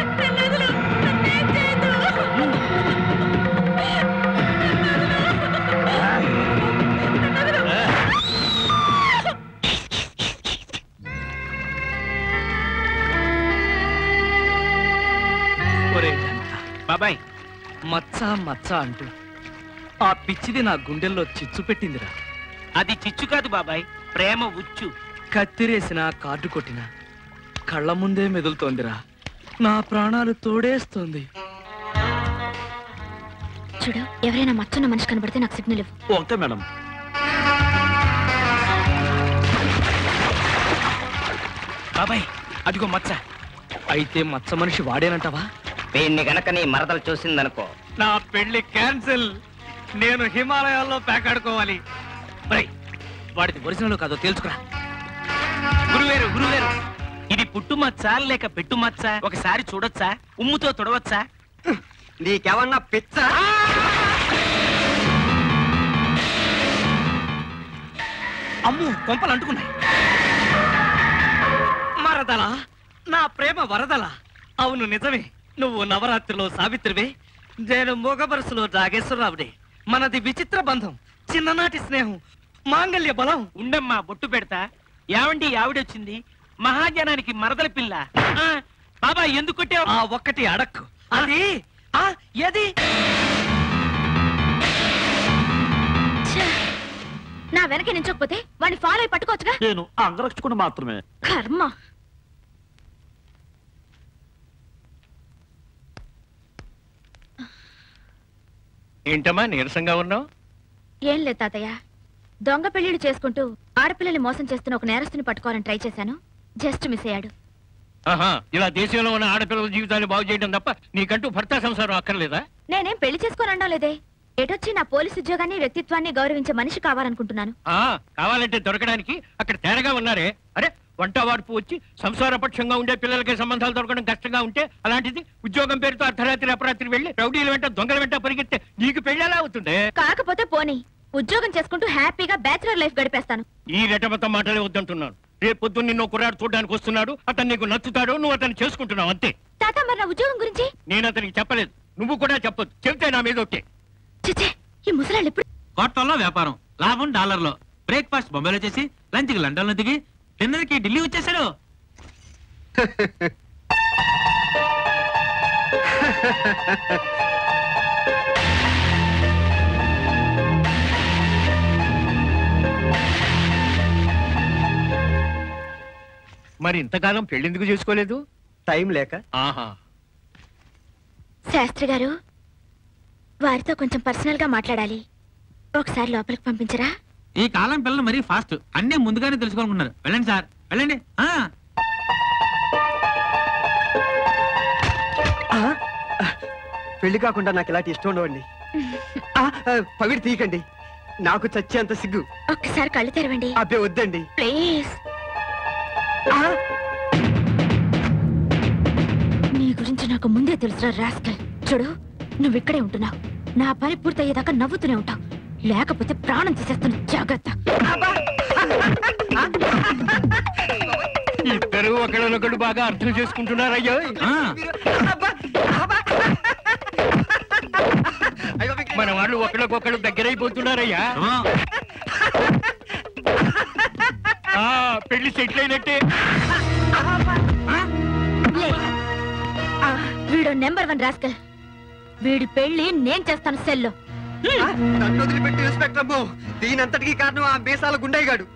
ఒరే జనక బాబాయ్ మచ్చ మచ్చ అంటూ ఆ పిచ్చిది నా గుండెల్లో చిచ్చు పెట్టిందిరా అది చిచ్చు కాదు బాబాయ్ ప్రేమ ఉచ్చు కత్తిరేసిన కార్డు కొట్టిన కళ్ళ ముందే మెదులుతోందిరా నా ప్రాణాలు తోడేస్తోంది చూడు ఎవరైనా మచ్చున్న మనిషి కనబడితే నాకు సిగ్నల్ ఇవ్వు ఓకే మేడం బాబాయ్ అదిగో మచ్చ అయితే మచ్చ మనిషి వాడేనంటావా వీడిని గనక నీ మరదలు చూసిందనుకో నా పెళ్లి క్యాన్సిల్ నేను హిమాలయాల్లో పేకాడుకోవాలి ఒరేయ్, వాడిది ఒరిజినల్ కాదో తేల్చుకురా గురువేరు గురువేరు ఇది పుట్టుమచ్చ లేక పెట్టుమచ్చ ఒకసారి చూడొచ్చా ఉమ్ముతో తుడవచ్చా నీకేమన్నా పిచ్చ అమ్ము కొంపలు అంటుకున్నాయి మరదలా నా ప్రేమ వరదలా అవును నిజమే నువ్వు నవరాత్రిలో సావిత్రివే నేను మోగబరసులో నాగేశ్వరరావుడే మనది విచిత్ర బంధం చిన్ననాటి స్నేహం మాంగల్య బలం ఉండమ్మా బొట్టు పెడతా యావండి ఆవిడొచ్చింది మహాజనానికి మరదల పిల్ల ఆ, బాబా ఎందుకు కొట్టావు ఆ ఒక్కటి అడక్కు అది ఆ ఏది నా వెనక నించకపోతే వాడిని ఫాలో అయి పట్టుకోవచ్చుగా నేను అంగరక్షకుడు మాత్రమే కర్మ ఏంటమ్మా నీరసంగా ఉన్నావు ఏం లేదు తాతయ్య దొంగ పెళ్లిళ్ళు చేసుకుంటూ ఆడపిల్లల్ని మోసం చేస్తున్న ఒక నేరస్తుని పట్టుకోవాలని ట్రై చేశాను జస్ట్ మిస్ అయ్యాడు ఆహా ఇలా దేశంలో ఉన్న ఆడపిల్లల జీవితాన్ని బాగు చేయడం తప్ప నీకంటూ భర్త సంసారం అక్కర్లేదా నేనేం పెళ్లి చేసుకొని అనడం లేదే ఎటొచ్చి నా పోలీస్ ఉద్యోగాన్ని వ్యక్తిత్వాన్ని గౌరవించే మనిషి కావాలనుకుంటున్నాను ఆ కావాలంటే దొరకడానికి అక్కడ తేరగా ఉన్నారే అరే వంట వార్పు వచ్చి సంసార పక్షంగా ఉండే పిల్లలకి సంబంధాలు దొరకడం కష్టంగా ఉంటే అలాంటిది ఉద్యోగం పేరుతో అర్ధరాత్రి అపరాత్రి వెళ్ళి రౌడీల వెంట దొంగల వెంట పరిగెత్తే నీకు పెళ్లి ఎలా అవుతుంది కాకపోతే పోనీ ఉద్యోగం చేసుకుంటూ హ్యాపీగా బ్యాచులర్ లైఫ్ గడిపేస్తాను ఈ రెటమత మాటలే వద్దంటున్నాను రేపు పొద్దున్న నిన్ను కుర్రాడు చూడడానికి వస్తున్నాడు అతను నీకు నచ్చుతాడు నువ్వు అతన్ని చేసుకుంటున్నావు అంతే తాత మరి నా ఉద్యోగం గురించి నేను అతనికి చెప్పలేదు నువ్వు కూడా చెప్పొద్దు చెప్తే నా మీద ఒకే చిచ్చే ఈ ముసలాళ్ళు ఎప్పుడు కోట్లలో వ్యాపారం లాభం డాలర్లో బ్రేక్ఫాస్ట్ బొంబాయిలో చేసి లంచ్ కి లండన్ లో దిగి డిన్నర్ కి ఢిల్లీ వచ్చేసాడు మరి ఇంతకాలం పెళ్ళెందుకు చేసుకోలేదు టైం లేక ఆహా శాస్త్రి గారు వారితో కొంచెం పర్సనల్ గా మాట్లాడాలి ఒకసారి లోపలికి పంపించరా ఈ కాలం పిల్లలు మరీ ఫాస్ట్ అన్నీ ముందుగానే తెలుసుకోవాలనుకున్నారు వెళ్ళండి సార్ వెళ్ళండి ఆ పెళ్లి కాకుండా నాకు ఇలాంటి ఇష్టం ఉండవండి ఆ, ఆ, పవిడి తీయకండి నాకు చచ్చేంత సిగ్గు ఒక్కసారి కళ్ళు తెరవండి అబ్బే వద్దండి ప్లీజ్ నీ గురించి నాకు ముందే తెలుసురా రాస్కల్ చూడు నువ్వు ఇక్కడే ఉంటున్నావు నా పని పూర్తయ్యేదాకా నవ్వుతూనే ఉంటావు లేకపోతే ప్రాణం తీసేస్తాను జాగ్రత్త ఇద్దరు ఒకళ్ళనొకడు బాగా అర్థం చేసుకుంటున్నారయ్యో మన వాళ్ళు ఒకళ్ళకొకళ్ళు దగ్గరైపోతున్నారయ్యా ఆ, పెళ్లి సెటిల్ అయినట్టే లే. ఆ, వీడు నెంబర్ వన్ రాస్కల్ వీడి పెళ్లి నేను చేస్తాను సెల్లో నన్ను వదిలిపెట్టి ఇన్స్పెక్టర్ అమ్మో దీనంతటికి కారణం ఆ మీసాల గుండయ్య గాడు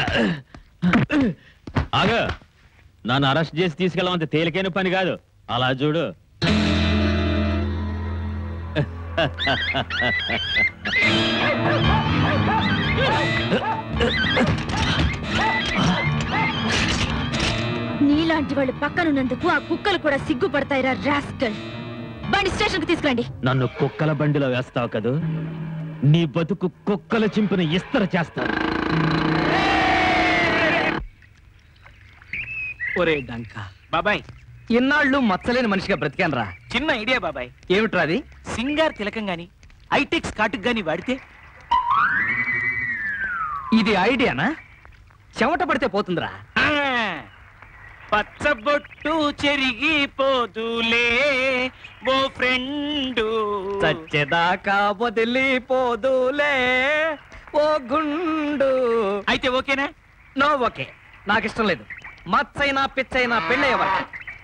ఆగ నన్ను అరెస్ట్ చేసి తీసుకెళ్ళమంత తేలికైన పని కాదు అలా చూడు నీలాంటి వాళ్ళు పక్కనున్నందుకు ఆ కుక్కలు కూడా సిగ్గుపడతాయిరా రాస్కల్ బండి స్టేషన్ కి తీసుకురండి నన్ను కుక్కల బండిలో వేస్తావు కదూ నీ బతుకు కుక్కల చింపిన ఇస్తర చేస్తాను ఒరే డంక బాబాయ్ ఇన్నాళ్ళు మచ్చలేని మనిషిగా బ్రతికాను రా చిన్న ఐడియా బాబాయ్ ఏమిట్రా అది సింగార్ తిలకం గాని ఐటెక్స్ కాటుకు గాని వాడితే ఇది ఐడియానా చెమట పడితే పోతుందిరా పచ్చబొట్టు చెరిగిపోదులే ఓ ఫ్రెండు చచ్చేదాకా వదిలిపోదులే ఓ గుండు అయితే ఓకేనా నో ఓకే నాకు ఇష్టం లేదు మచ్చైనా పిచ్చైనా పెళ్ళయ్యేవారు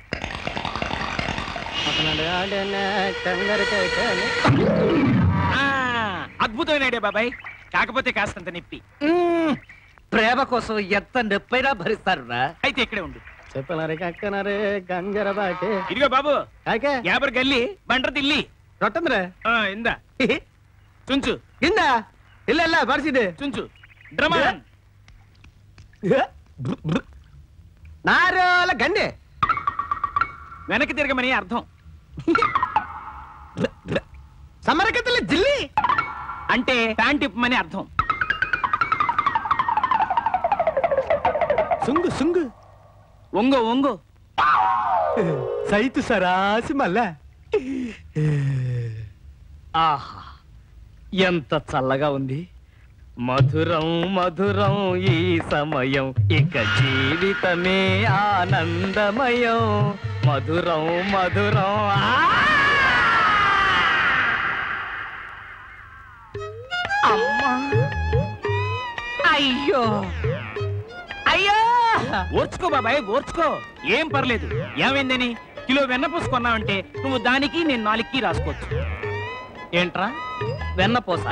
ఆ, అద్భుతమైన ఐడియా బాబాయ్ కాకపోతే కాస్తంత నొప్పి ప్రేమ కోసం ఎంత నొప్పైనా భరిస్తారు రా అయితే ఇక్కడే ఉండు చెప్పనరే కక్కనరే గంజర బాటే ఇదిగో బాబు యాభై గల్లి బండ్ర తిల్లి రొట్టంద్రే ఆ, ఇందా చుంచు ఇంద ಇಲ್ಲ ಇಲ್ಲ ಬರ್ಸಿದೆ చుంచు డ్రమాన్ నారోల గండే వెనక్కి తిరగమని అర్థం సమరకతల జిల్లి అంటే ప్యాంట్ ఇప్పమని అర్థం సుంగు సుంగు ఒంగో ఒంగో సైతు సరాసి మళ్ళా ఆహా ఎంత చల్లగా ఉంది మధురం మధురం ఈ సమయం ఇక జీవితమే ఆనందమయం మధురం మధురం ఆ! అమ్మా అయ్యో అయ్యో ఓర్చుకో బాబాయ్ ఓర్చుకో ఏం పర్లేదు ఏమైందని కిలో వెన్నపూస కొన్నావంటే నువ్వు దానికి నేను నాలుగుకి రాసుకోవచ్చు ఏంట్రా వెన్నపోస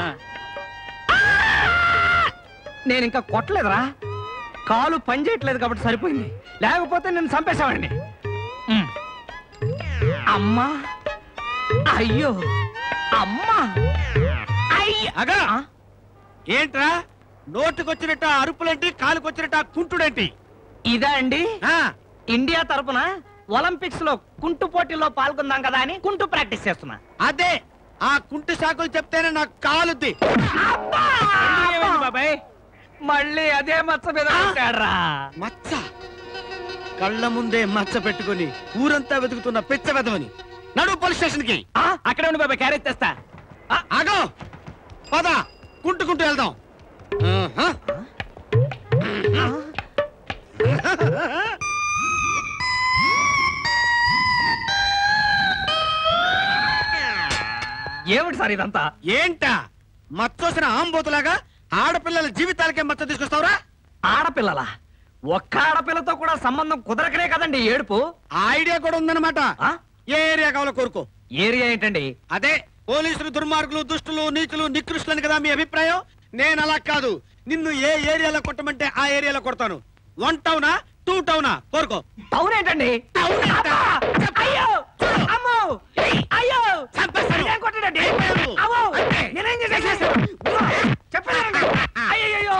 నేను ఇంకా కొట్టలేదురా కాలు పని చేయట్లేదు కాబట్టి సరిపోయింది లేకపోతే నేను చంపేశావండి ఉమ్. అమ్మా అయ్యో అమ్మా అయ్యో అగా ఏంట్రా నోటుకొచ్చినట్టు ఆ అరుపులేంటి కాలుకొచ్చినట్టు ఆ కుంటుడేంటి ఇదా అండి ఇండియా తరపున ఒలింపిక్స్ లో కుంటు పోటీలో పాల్గొందాం కదా అని కుంటు ప్రాక్టీస్ చేస్తున్నా అదే ఆ కుంటి సాకులు చెప్తేనే నాకు కాలుద్ది బాబాయ్ మళ్ళీ అదే మచ్చ మీద కొట్టాడ్రా. మచ్చ కళ్ళ ముందే మచ్చ పెట్టుకుని ఊరంతా వెతుకుతున్న పిచ్చ వెదవని నడు పోలీస్ స్టేషన్ కి అక్కడే ఉండి బాబాయ్ క్యారేజ్ తెస్తా ఆగో పద కుంటుకుంటూ వెళ్దాం ఆహా. ఏమిటి సార్ ఇదంతా ఏంటా మచ్చోసిన ఆంబోతులాగా ఆడపిల్లల జీవితాలకే మచ్చ తీసుకొస్తావురా ఆడపిల్లల ఒక్క ఆడపిల్లతో కూడా సంబంధం కుదరకనే కదండి ఈ ఏడుపు ఆ ఐడియా కూడా ఉందన్నమాట ఏ ఏరియా కావాలో కోరుకో ఏరియా ఏంటండి అదే పోలీసులు దుర్మార్గులు దుష్టులు నీచులు నికృష్టులని కదా మీ అభిప్రాయం నేను అలా కాదు నిన్ను ఏ ఏరియాలో కొట్టమంటే ఆ ఏరియాలో కొడతాను వన్ టౌనా టూ టౌనా కోరుకో టౌన్ ఏంటండి అయ్యో అమ్మో అయ్యో ఇదేం కొట్టాడండి? అమ్మో! నేనేం చేశాను? చెప్పానండి. అయ్యయ్యో!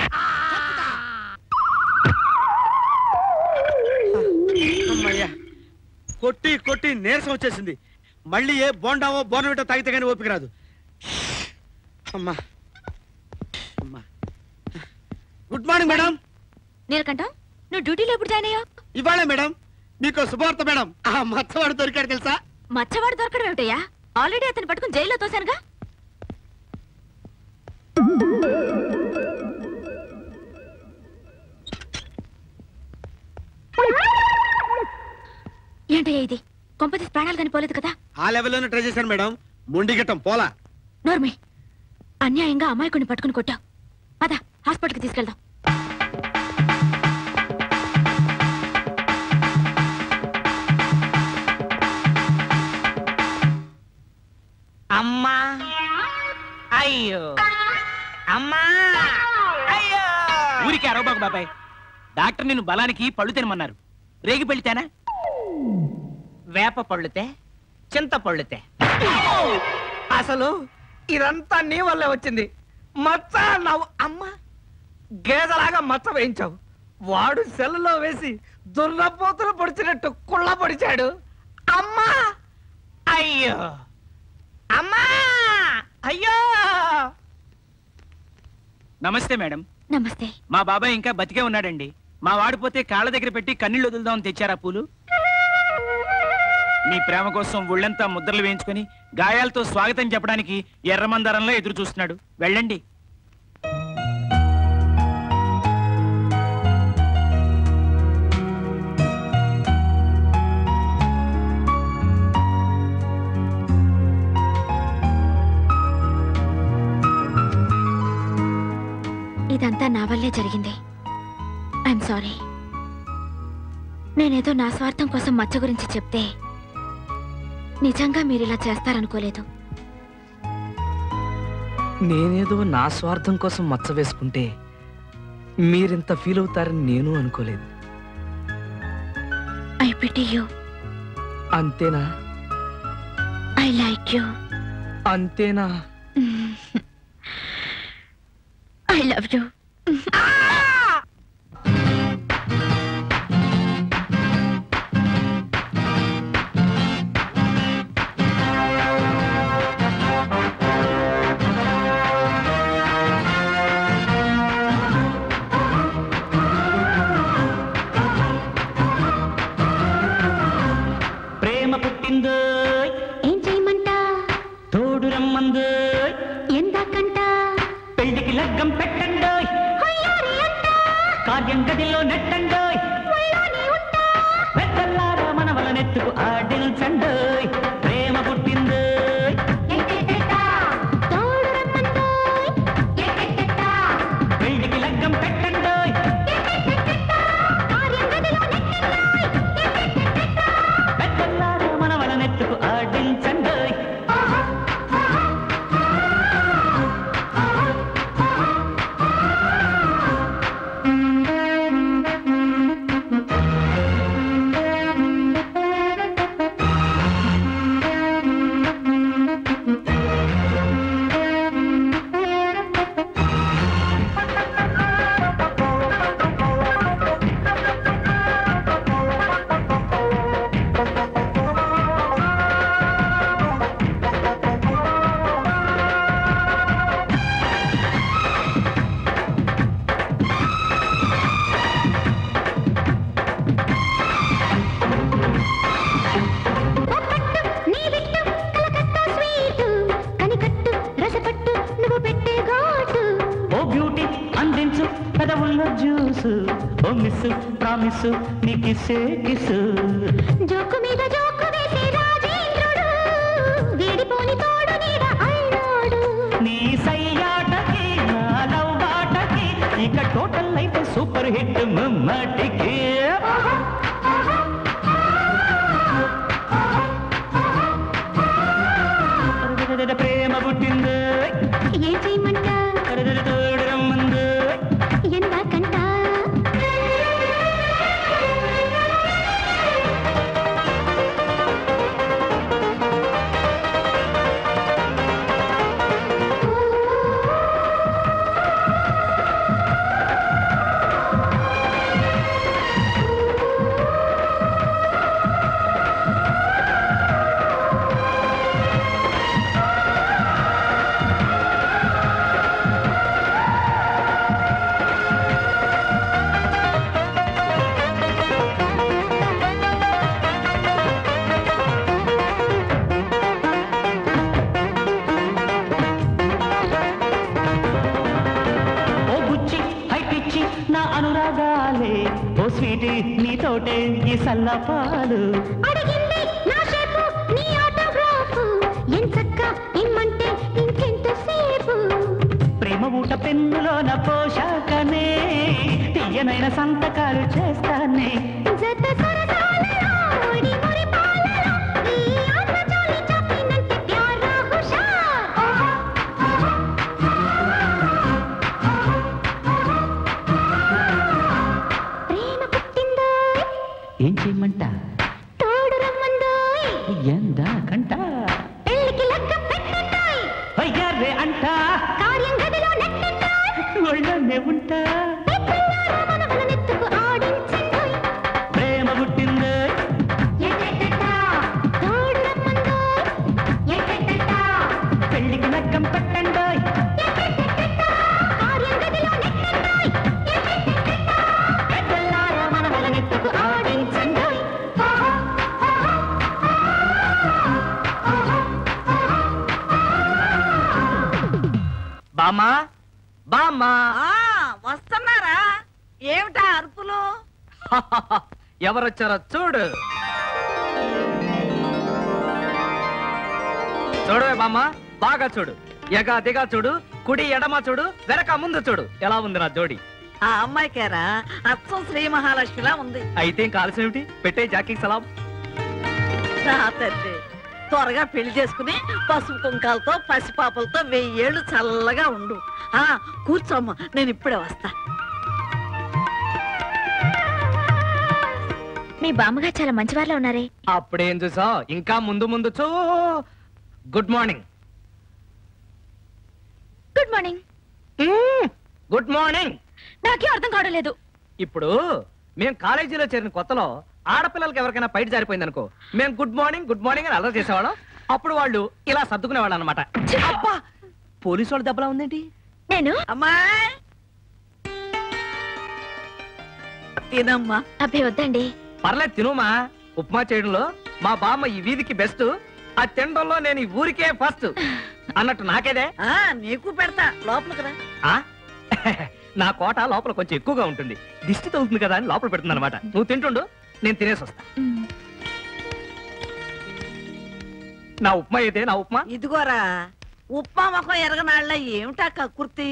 అమ్మయ్యా కొట్టి కొట్టి నీరసం వచ్చేసింది మళ్ళీ ఏ బోండావో బోనవిటో తాగితే కానీ ఓపిక రాదు అమ్మా అమ్మా గుడ్ మార్నింగ్ మేడం నీలకంఠం నువ్వు డ్యూటీలో ఎప్పుడు జాయిన్ అయ్యావు ఇవాళే మేడం మీకు శుభవార్త మేడం ఆ మచ్చవాడు దొరికాడు తెలుసా మచ్చవాడు దొరకడం ఏమిటయ్యా ఆల్రెడీ అతను పట్టుకుని జైల్లో తోశానుగా ఏంటయ్యా ఇది కొంపతీసి ప్రాణాలు కానీ పోలేదు కదా ఆ లెవెల్లోనే ట్రై చేశాను మేడం మొండిగట్టం పోలా నోర్మి అన్యాయంగా అమాయకుడిని పట్టుకుని కొట్టావు పద హాస్పిటల్కి తీసుకెళ్దాం అమ్మా అయ్యో అమ్మా అయ్యో ఊరికి అరవబాకు బాబాయ్ డాక్టర్ నిన్ను బలానికి పళ్ళు తినమన్నారు రేగి పెళ్తేనా వేప పళ్ళుతే చింత పళ్ళుతే అసలు ఇదంతా నీ వల్లే వచ్చింది మచ్చ నవ్వు అమ్మ గేదలాగా మచ్చ వేయించావు వాడు సెల్లులో వేసి దున్నపోతులు పొడిచినట్టు కుళ్ళ పొడిచాడు అమ్మా అయ్యో అమ్మా అయ్యో నమస్తే మేడం నమస్తే మా బాబాయ్ ఇంకా బతికే ఉన్నాడండి మా వాడిపోతే కాళ్ళ దగ్గర పెట్టి కన్నీళ్ళు వదులుదామని తెచ్చారా పూలు మీ ప్రేమ కోసం ఒళ్ళంతా ముద్రలు వేయించుకొని గాయాలతో స్వాగతం చెప్పడానికి ఎర్రమందారంలో ఎదురు చూస్తున్నాడు వెళ్ళండి ఇదంతా నా వల్లే జరిగింది ఐఎమ్ సారీ నేనేదో నా స్వార్థం కోసం మచ్చ గురించి చెప్తే నిజంగా మీరు ఇలా చేస్తారనుకోలేదు నేనేదో నా స్వార్థం కోసం మచ్చ వేసుకుంటే మీరింత ఫీల్ అవుతారని నేను అనుకోలేదు ఐ పిటి యూ అంతేనా ఐ లైక్ యూ అంతేనా ఐ లవ్ యూ ప్రేమ పుట్టిందో ఏం చేయమంట తోడు రమ్మందో ఎందాకంట పెళ్లికి లగ్గం పెట్టండోయ్ కార్యం గదిలో నెట్టండోయ్ పెద్దల్లారా మనవల నెత్తుకు ఆడిల్చండోయ్ ప్రేమ పుట్టిందోయ్ పెళ్లికి లగ్గం పెట్టండోయ్ పెద్దల్లారా మనవల నెత్తుకు ఆడించండోయ్ ఓ బ్యూటీ అందించు పెదవుల్లో జ్యూసు ఓ మిస్ ప్రామిస్ నీ కిస్సే కిస్సు జోకు మీద జోకు వేసే రాజేంద్రుడు వీడిపోని తోడు నీడ అల్లోడు నీ సయ్యాటకి నా లవ్వాటకి ఇక టోటల్ లైఫ్ సూపర్ హిట్ మమ్మటికి ప్రేమ పుట్టింది ఏం చేయమంట తోడు రమ్మంది ఎందాకంట ఓ బుచ్చి హై పిచ్చి నా అనురాగాలే ఓ స్వీటీ నీతోటే ఈ సల్లపాలు అడిగింది నా షేపు నీ ఆటోగ్రాఫ్ ఎంచక్క ఇమ్మంటే ఇంకెంతసేపు ప్రేమ ఊట పెన్నులోన పోషాకనే తీయనైన సంతకాలు చేస్తానే జత సరసాలలో ఒడి మురిపాలలో ఈ ఆత్మజాలి చాపినంటే ప్యారా హుషార్ ఏం చేయమంట ఎందా కంట అయ్యారే అంట ఒళ్ళనే ఉంటా ప్రేమ పుట్టిందే పెళ్లికి లక్కం పెట్టండోయ్ పెద్దలారా మనవలనెత్తుకు ఆడించండోయ్ బామ్మా బామ్మా ఆ, వస్తున్నారా ఏమిటా అరుపులు ఎవరొచ్చారో చూడు చూడవే బామ్మ బాగా చూడు ఎగా దిగా చూడు కుడి ఎడమ చూడు వెనక ముందు చూడు ఎలా ఉంది నా జోడి ఆ అమ్మాయికేరా అచ్చం శ్రీ మహాలక్ష్మిలా ఉంది అయితే ఏం కావాల్సిన ఏమిటి పెట్టే జాకీ సలాం నా తల్లి త్వరగా పెళ్లి చేసుకుని పసుపు కుంకాలతో పసిపాపలతో వెయ్యేళ్ళు చల్లగా ఉండు ఆ కూర్చోమ్మ నేను ఇప్పుడే వస్తా మీ బామ్మగారు చాలా మంచివాళ్ళ ఉన్నారే అప్పుడేం చూసా ఇంకా ముందు ముందు చూ good morning good morning good morning నాకే అర్థం కావడం లేదు ఇప్పుడు మేము కాలేజీలో చేరిన కొత్తలో ఆడపిల్లలకి ఎవరికైనా బయట జారిపోయింది అనుకో మేము గుడ్ మార్నింగ్ గుడ్ మార్నింగ్ అని అలర్ చేసేవాళ్ళం అప్పుడు వాళ్ళు ఇలా సర్దుకునేవాళ్ళు అనమాట అబ్బా పోలీసు వాళ్ళు దెబ్బలా ఉందేంటి నేను అమ్మాయి తినమ్మా అబ్బే వద్దండి పర్లేదు తినుమా ఉప్మా చేయడంలో మా బామ్మ ఈ వీధికి బెస్ట్ ఆ తినడంలో నేను ఈ ఊరికే ఫస్ట్ అన్నట్టు నాకేదే ఆ నీకు పెడతా లోపలికి రా ఆ? నా కోట లోపల కొంచెం ఎక్కువగా ఉంటుంది దిష్టి తగులుతుంది కదా అని లోపల పెడుతుంది అనమాట నువ్వు తింటుండు నేను తినేసి వస్తా నా ఉప్మా అయితే నా ఉప్మా ఇదిగోరా ఉప్మా ముఖం ఎరగనాళ్ళ ఏమిటా కక్కుర్తి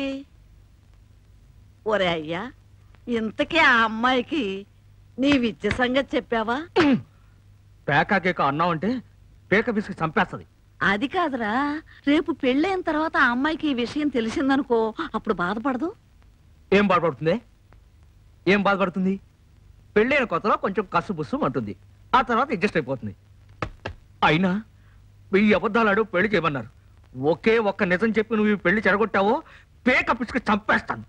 ఒరే అయ్యా ఇంతకీ ఆ అమ్మాయికి నీ విద్య సంగతి చెప్పావా పేకా కేక అన్నావు అంటే పేక బిస్కి చంపేస్తుంది అది కాదురా రేపు పెళ్ళైన తర్వాత ఆ అమ్మాయికి ఈ విషయం తెలిసిందనుకో అప్పుడు బాధపడదు ఏం బాధపడుతుంది ఏం బాధపడుతుంది పెళ్ళైన కొత్తలో కొంచెం కసు బుస్సు అంటుంది ఆ తర్వాత అడ్జస్ట్ అయిపోతుంది అయినా వెయ్యి అబద్ధాలాడు పెళ్లి చేయమన్నారు ఒకే ఒక్క నిజం చెప్పి నువ్వు ఈ పెళ్లి చెడగొట్టావో పేక పిచ్చుకు చంపేస్తాను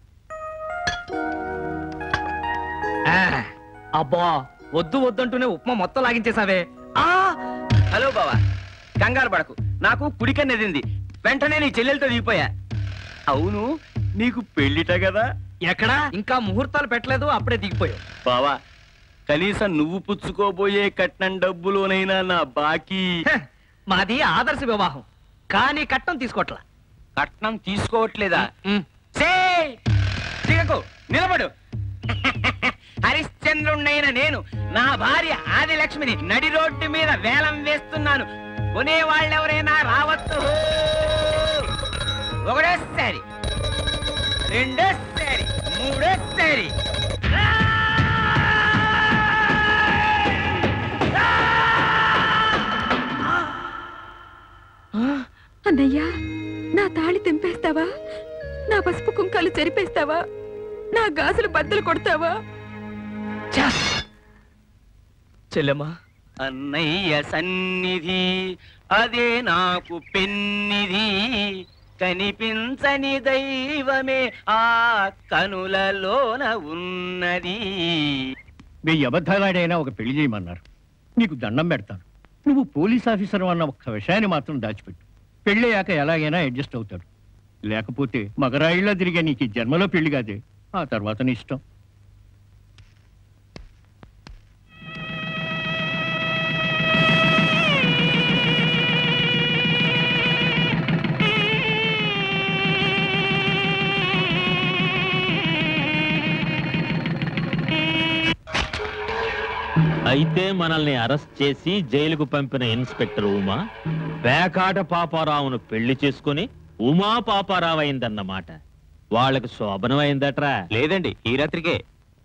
ఆ, అబ్బా వద్దు వద్దంటూనే ఉప్మా మొత్తం లాగించేసావే ఆ హలో బావా కంగారు పడకు నాకు కుడికన్నెదింది వెంటనే నీ చెల్లెలతో దిగిపోయా అవును నీకు పెళ్లిట కదా ఎక్కడా ఇంకా ముహూర్తాలు పెట్టలేదు అప్పుడే దిగిపోయావు బావా కనీసం నువ్వు పుచ్చుకోబోయే కట్నం డబ్బులోనైనా నా బాకీ మాది ఆదర్శ వివాహం కానీ కట్నం తీసుకోవట్లా కట్నం తీసుకోవట్లేదా సేయ్! దిగకు నిలబడు హరిశ్చంద్రుణ్ణైన నేను నా భార్య ఆదిలక్ష్మిని నడి రోడ్డు మీద వేలం వేస్తున్నాను కొనే వాళ్ళెవరైనా రావచ్చు ఒకటోసారి రెండోసారి మూడోసారి అన్నయ్యా నా తాళి తెంపేస్తావా నా పసుపు కుంకాలు చెరిపేస్తావా నా గాజులు బద్దలు కొడతావా చెల్లెమ్మా అన్నయ్య సన్నిధి అదే నాకు పెన్నిధి కనిపించని దైవమే ఆ కనులలోన ఉన్నది వెయ్యి అబద్ధాలాడైనా ఒక పెళ్లి చేయమన్నారు నీకు దండం పెడతాను నువ్వు పోలీస్ ఆఫీసర్ అన్న ఒక్క విషయాన్ని మాత్రం దాచిపెట్టు పెళ్ళయ్యాక ఎలాగైనా అడ్జస్ట్ అవుతాడు లేకపోతే మగరాయిలా తిరిగే నీకు ఈ జన్మలో పెళ్లి కాదే ఆ తర్వాత నీ ఇష్టం అయితే మనల్ని అరెస్ట్ చేసి జైలుకు పంపిన ఇన్స్పెక్టర్ ఉమా పేకాట పాపారావును పెళ్లి చేసుకుని ఉమా పాపారావు అయిందన్నమాట వాళ్ళకి శోభనం అయిందట్రా లేదండి ఈ రాత్రికే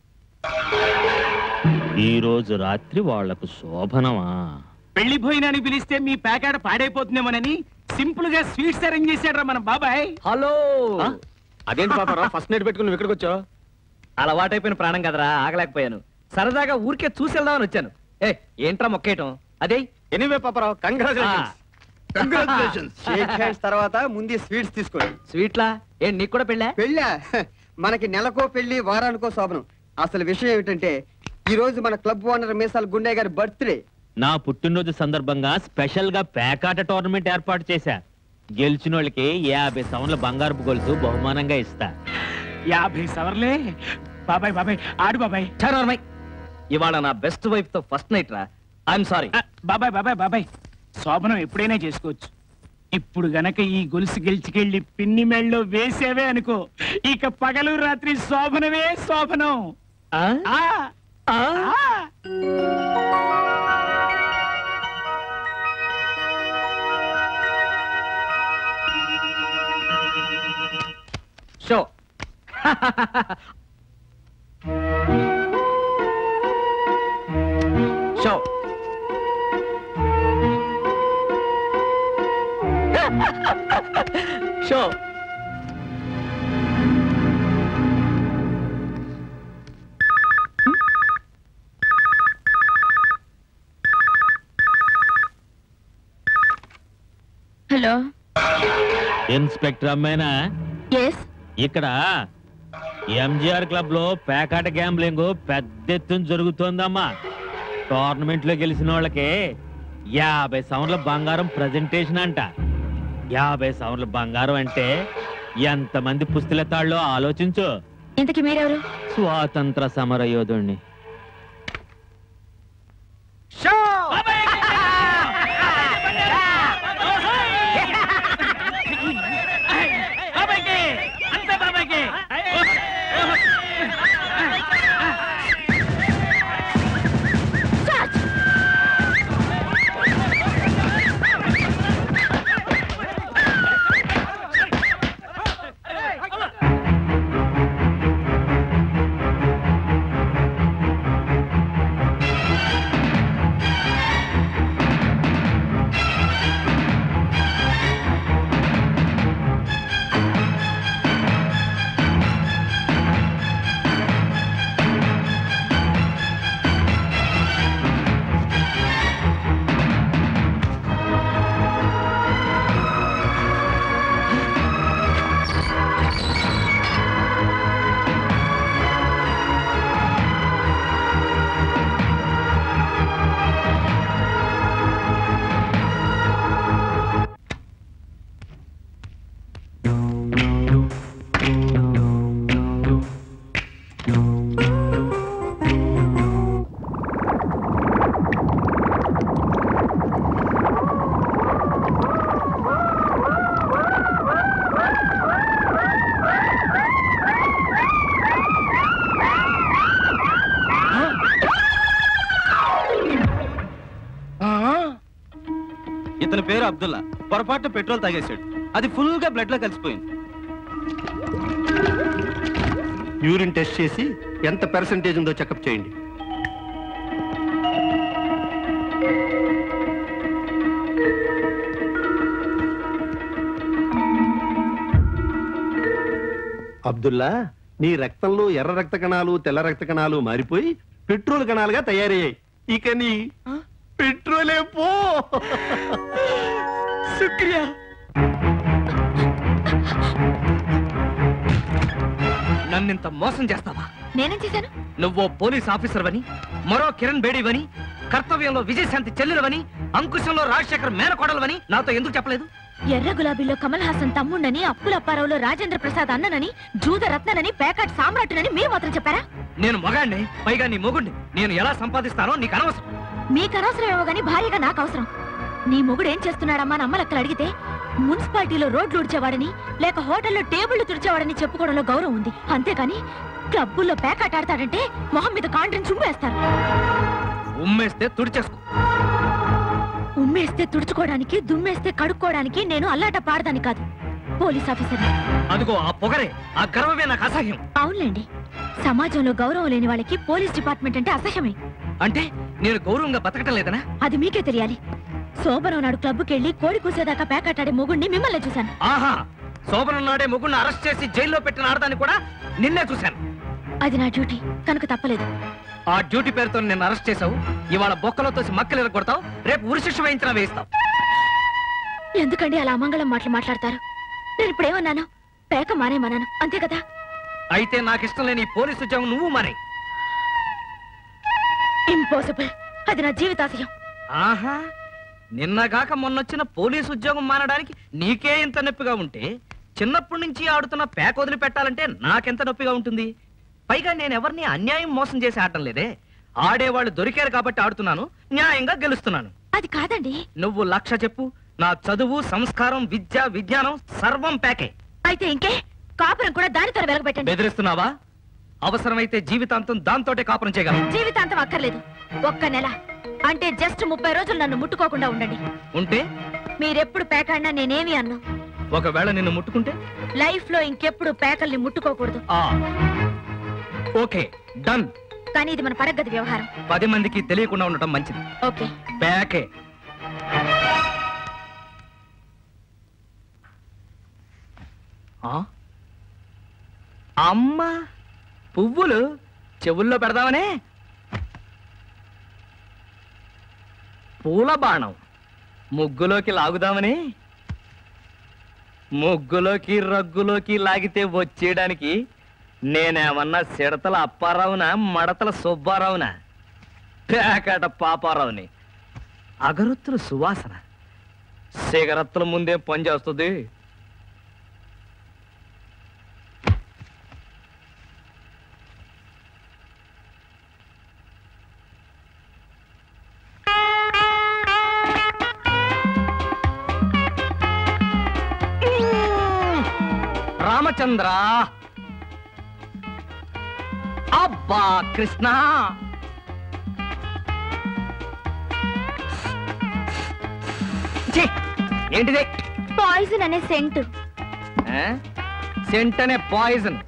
ఈ రోజు రాత్రి వాళ్లకు శోభనమా పెళ్లి భోజనాన్ని పిలిస్తే మీ ప్యాకెట్ పాడైపోతుందేమోనని సింపుల్ గా స్వీట్స్ అరేంజ్ చేశాడు మన బాబాయ్ హలో అదేంటి పాపారావు ఫస్ట్ నైట్ పెట్టుకుని నువ్వు ఇక్కడికి వచ్చావు అలవాటైపోయిన ప్రాణం కదరా ఆగలేకపోయాను సరదాగా ఊరికే చూసి వెళ్దామని వచ్చాను ఏ ఏంట్రా మొక్కేయటం అదే anyway Paparao congratulations Congratulations. Shake hands తర్వాత ముందు స్వీట్స్ తీసుకోండి స్వీట్లా ఏం నీకు కూడా పెళ్ళా పెళ్ళా మనకి నెలకో పెళ్లి వారానికో శోభనం అసలు విషయం ఏమిటంటే ఈ రోజు మన క్లబ్ ఓనర్ మీసాల గుండె గారి బర్త్డే నా పుట్టినరోజు సందర్భంగా స్పెషల్ గా పేకాట టోర్నమెంట్ ఏర్పాటు చేశా గెలిచిన వాళ్ళకి యాభై సవన్ల బంగారపు గొలుసు బహుమానంగా ఇస్తా యాభై సవర్లే బాబాయ్ బాబాయ్ ఆడు బాబాయ్ చారమ్మాయి ఇవాళ నా బెస్ట్ వైఫ్ తో ఫస్ట్ నైట్ రా ఐఎమ్ సారీ బాబాయ్ బాబాయ్ బాబాయ్ శోభనం ఎప్పుడైనా చేసుకోవచ్చు ఇప్పుడు గనక ఈ గొలుసు గెలిచికెళ్ళి పిన్ని మెళ్ళలో వేసేవే అనుకో ఇక పగలు రాత్రి శోభనమే శోభనం ఆ, ఆ. Show show show hello inspector అమ్మాయినా ఎస్ ఇక్కడ ఎంజిఆర్ క్లబ్ లో పేకాట గ్యాంబ్లింగ్ పెద్ద ఎత్తున జరుగుతోందమ్మా టోర్నమెంట్ లో గెలిచిన వాళ్ళకి యాభై సవర్ల బంగారం ప్రజెంటేషన్ అంట యాభై సవర్ల బంగారం అంటే ఎంతమంది పుస్తులెత్తాళ్ళో ఆలోచించు ఇంతకి మీరెవరు స్వాతంత్ర సమర యోధుణ్ణి బాబాయ్కి అంతే బాబాయ్కి ఇతని పేరు అబ్దుల్లా పొరపాటు పెట్రోల్ తాగేశాడు అది ఫుల్ గా బ్లడ్ లో కలిసిపోయింది యూరిన్ టెస్ట్ చేసి ఎంత పర్సంటేజ్ ఉందో చెకప్ చేయండి అబ్దుల్లా నీ రక్తంలో ఎర్ర రక్త కణాలు తెల్ల రక్త కణాలు మారిపోయి పెట్రోల్ కణాలుగా తయారయ్యాయి ఇక నీ పెట్రోలే పో శుక్రియా నన్నింత మోసం చేస్తావా నేనేం చేశాను నువ్వో పోలీస్ ఆఫీసర్ వని మరో కిరణ్ బేడీవని కర్తవ్యంలో విజయశాంతి చెల్లెలవని అంకుశంలో రాజశేఖర్ మేనకోడలవని నాతో ఎందుకు చెప్పలేదు ఎర్ర గులాబీలో కమల్ హాసన్ తమ్ముండని అప్పులప్పారావులో రాజేంద్ర ప్రసాద్ అన్ననని జూద రత్ననని పేకాట్ సామ్రాట్టునని మీరు మాత్రం చెప్పారా నేను మగాణ్ణి పైగా నీ మొగుణ్ణి నేను ఎలా సంపాదిస్తానో నీకు అనవసరం మీకు అనవసరమేమో గానీ భార్యగా నాకు అవసరం నీ మొగుడు ఏం చేస్తున్నాడమ్మా అని అమ్మలక్కలు అడిగితే మున్సిపాలిటీలో రోడ్లు ఉడిచేవాడని లేక హోటల్లో టేబుళ్లు తుడిచేవాడని చెప్పుకోవడంలో గౌరవం ఉంది అంతేకాని క్లబ్బుల్లో పేకాట ఆడతాడంటే మొహం మీద కాండ్రిని చుమ్మేస్తారు ఉమ్మేస్తే తుడిచేసుకో ఉమ్మేస్తే తుడుచుకోవడానికి దుమ్మేస్తే కడుక్కోవడానికి నేను అల్లాట పాడదాని కాదు పోలీస్ ఆఫీసర్ అదిగో ఆ పొగరే ఆ గర్వమే నాకు అసహ్యం అవునులేండి సమాజంలో గౌరవం లేని వాళ్ళకి పోలీస్ డిపార్ట్మెంట్ అంటే అసహ్యమే అంటే నేను గౌరవంగా బతకటం లేదనా అది మీకే తెలియాలి శోభనం నాడు క్లబ్కి కోడి కూసేదాకా పేకాటాడే మొగుడిని మిమ్మల్ని చూశాను ఆహా శోభనం నాడే ముగ్గురిని అరెస్ట్ చేసి జైల్లో పెట్టిన ఆడదాన్ని కూడా నిన్నే చూశాను అది నా డ్యూటీ కనుక తప్పలేదు ఆ డ్యూటీ పేరుతో నిన్ను అరెస్ట్ చేసావు ఇవాళ బొక్కలో తోసి మక్కలు కొడతావు రేపు ఉరి శిక్ష వేయించినా వేయిస్తావు ఎందుకండి అలా అమంగళం మాటలు మాట్లాడతారు నేను ఇప్పుడేమన్నాను పేక మానేమన్నాను అంతే కదా అయితే నాకు ఇష్టం లేని ఈ పోలీసు ఉద్యోగం నువ్వు మరి ఇంపాసిబుల్ అది నా జీవితాశయం ఆహా నిన్నగాక మొన్నొచ్చిన పోలీసు ఉద్యోగం మానడానికి నీకే ఇంత నొప్పిగా ఉంటే చిన్నప్పటి నుంచి ఆడుతున్న పేక వదిలి పెట్టాలంటే నాకెంత నొప్పిగా ఉంటుంది పైగా నేను ఎవరిని అన్యాయం మోసం చేసి ఆడటం లేదే ఆడేవాళ్ళు దొరికారు కాబట్టి ఆడుతున్నాను న్యాయంగా గెలుస్తున్నాను అది కాదండి నువ్వు లక్ష చెప్పు నా చదువు సంస్కారం విద్య విజ్ఞానం సర్వం పేకే అయితే ఇంకే కాపురం కూడా దానితో వెలగబెట్టండి బెదిరిస్తున్నావా అవసరమైతే జీవితాంతం దాంతోటే కాపురం చేయగలం జీవితాంతం అక్కర్లేదు ఒక్క నెల అంటే జస్ట్ ముప్పై రోజులు నన్ను ముట్టుకోకుండా ఉండండి ఉంటే మీరెప్పుడు పేకాడినా నేనేమి అన్ను ఒకవేళ నిన్ను ముట్టుకుంటే లైఫ్ లో ఇంకెప్పుడు పేకల్ని ముట్టుకోకూడదు ఆ ఓకే డన్ కానీ ఇది మన పరగతి వ్యవహారం పది మందికి తెలియకుండా ఉండటం మంచిది ఓకే పేకే ఆ? అమ్మా పువ్వులు చెవుల్లో పెడదామనే పూల బాణం ముగ్గులోకి లాగుదామని ముగ్గులోకి రగ్గులోకి లాగితే వచ్చేయడానికి నేనేమన్నా సిడతల అప్పారావునా మడతల సుబ్బారావునా పేకాట పాపారావుని అగరొత్తుల సువాసన సిగరత్తుల ముందే పనిచేస్తుంది రామచంద్ర అబ్బా కృష్ణ ఛీ! ఏంటిది పాయిజన్ అనే సెంట్ ఆ? సెంట్ అనే పాయిజన్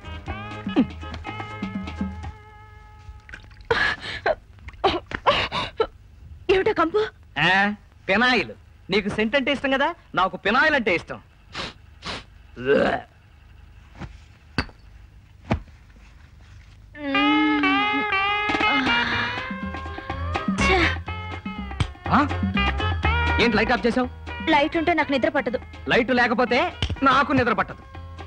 ఏమిటో కంపు ఆ? పినాయిల్ నీకు సెంట్ అంటే ఇష్టం కదా నాకు పినాయిల్ అంటే ఇష్టం ఆ? ఏంటి లైట్ ఆఫ్ చేసావు లైట్ ఉంటే నాకు నిద్ర పట్టదు లైట్ లేకపోతే నాకు నిద్ర పట్టదు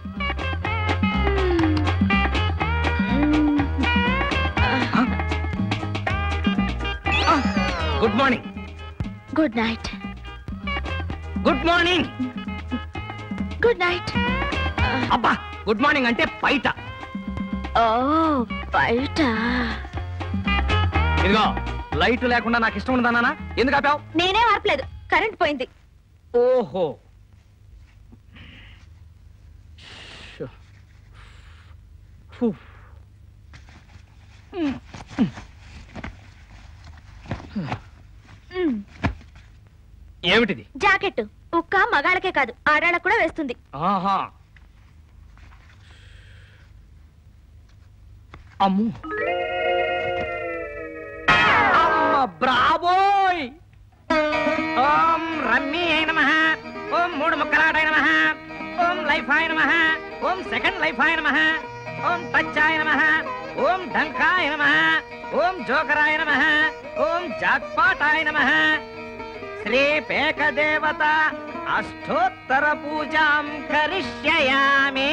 good morning good night good morning good night అబ్బా గుడ్ మార్నింగ్ అంటే బయట ఓ బయట ఇదిగో లైట్ లేకుండా నాకు ఇష్టం ఉండదన్నా ఎందుకు ఆపావు నేనే వార్పలేదు కరెంట్ పోయింది ఓహో ఫు. మ్, ఏమిటిది జాకెట్ ఉక్క మగాళ్ళకే కాదు ఆడాళ్ళకు కూడా వేస్తుంది ఆహా అమ్ము అమ్మ బ్రాబోయ్ ఓం రమ్మీ అయిన మహా ఓం మూడు ముక్కలాటైన మహా ఓం లైఫ్ ఆయన మహా ఓం సెకండ్ లైఫ్ ఆయన మహా ఓం టచ్ ఆయన మహా ఓం డంకాయ నమః ఓం జోకరాయ నమః ఓం జాక్పాటాయ నమః శ్రీ పేక దేవత అష్టోత్తర పూజాం కరిష్యయామి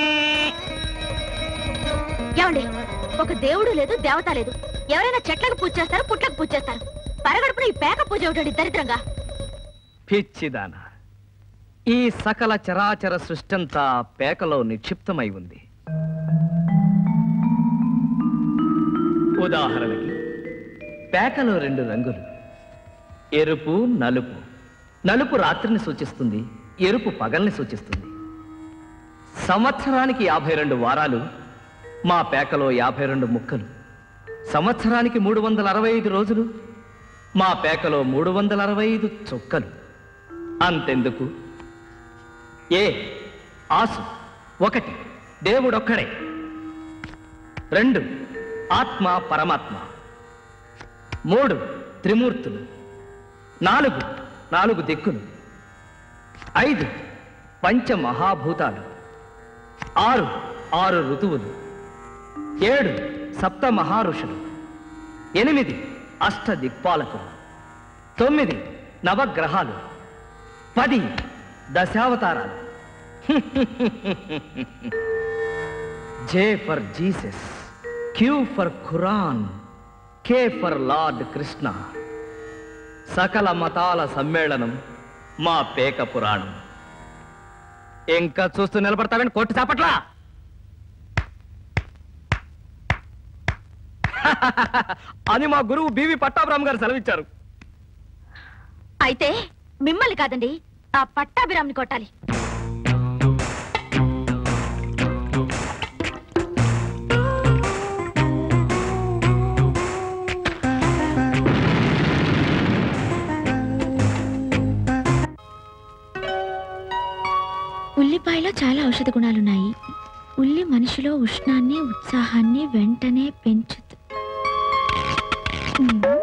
ఏమండి ఒక దేవుడు లేదు దేవత లేదు ఎవరైనా చెట్లకు పూజ చేస్తారు పుట్లకు పూజ చేస్తారు పరగడుపున ఈ పేక పూజ ఒకటి దరిద్రంగా పిచ్చిదాన ఈ సకల చరాచర సృష్టంతా పేకలో నిక్షిప్తమై ఉంది ఉదాహరణకి పేకలో రెండు రంగులు ఎరుపు నలుపు నలుపు రాత్రిని సూచిస్తుంది ఎరుపు పగల్ని సూచిస్తుంది సంవత్సరానికి యాభై రెండు వారాలు మా పేకలో యాభై రెండు ముక్కలు సంవత్సరానికి మూడు వందల అరవై ఐదు రోజులు మా పేకలో మూడు వందల అరవై ఐదు చుక్కలు అంతెందుకు ఏ ఆసు ఒకటి దేవుడొక్కడే రెండు ఆత్మ పరమాత్మ మూడు త్రిమూర్తులు నాలుగు నాలుగు దిక్కులు ఐదు పంచ మహాభూతాలు ఆరు ఆరు ఋతువులు ఏడు సప్త మహారుషులు ఎనిమిది అష్ట దిక్పాలకులు తొమ్మిది నవగ్రహాలు పది దశావతారాలు J for Jesus Q for Quran K for lord Krishna సకల మతాల సమ్మేళనం మా పేక పురాణం ఇంకా చూస్తూ నిలబడతావని కొట్టి చాపట్లా అని మా గురువు బివి పట్టాభిరామ్ గారు సెలవిచ్చారు అయితే మిమ్మల్ని కాదండి ఆ పట్టాభిరామ్ని కొట్టాలి ఉల్లిపాయలో చాలా ఔషధ గుణాలున్నాయి ఉల్లి మనిషిలో ఉష్ణాన్ని ఉత్సాహాన్ని వెంటనే పెంచుతు మ్మ్.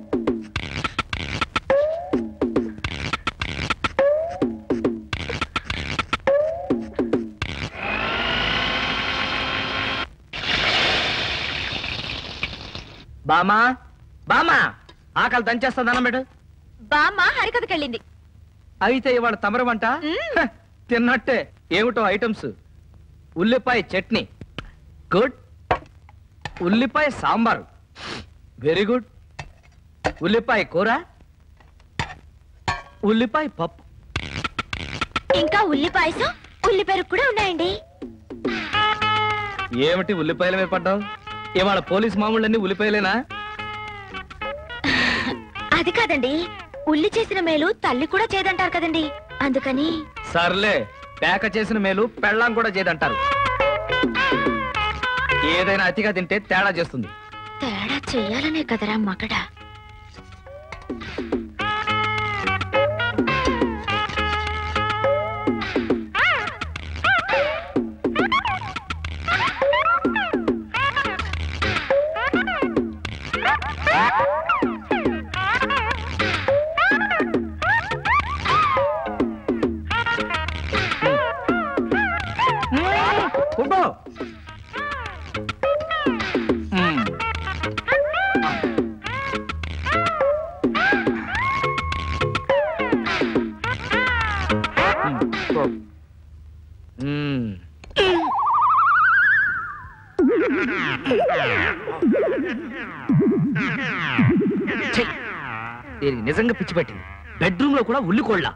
బామా బామా ఆకలి దంచేస్తుంది అన్నం పెట్టు బామ్మ హరికథకెళ్ళింది అయితే ఇవాళ తమరమంట హ, తిన్నట్టే ఏమిటో ఐటమ్స్ ఉల్లిపాయ చట్నీ గుడ్ ఉల్లిపాయ సాంబారు వెరీ గుడ్ ఉల్లిపాయ కూర ఉల్లిపాయ పప్పు ఇంకా ఉల్లి పాయసం ఉల్లి పెరుగు కూడా ఉన్నాయండి ఏమిటి ఉల్లిపాయల మీద పడ్డావు ఇవాళ పోలీస్ మామూళ్ళన్నీ ఉల్లిపాయలేనా అది కాదండి ఉల్లి చేసిన మేలు తల్లి కూడా చేదంటారు కదండి అందుకని సర్లే పేక చేసిన మేలు పెళ్ళాం కూడా చేయదంటారు ఏదైనా అతిగా తింటే తేడా చేస్తుంది తేడా చెయ్యాలనే కదరా మగడా ఫుడ్డు దీనికి నిజంగా పిచ్చి పెట్టింది బెడ్రూమ్ లో కూడా ఉల్లి కోళ్ళ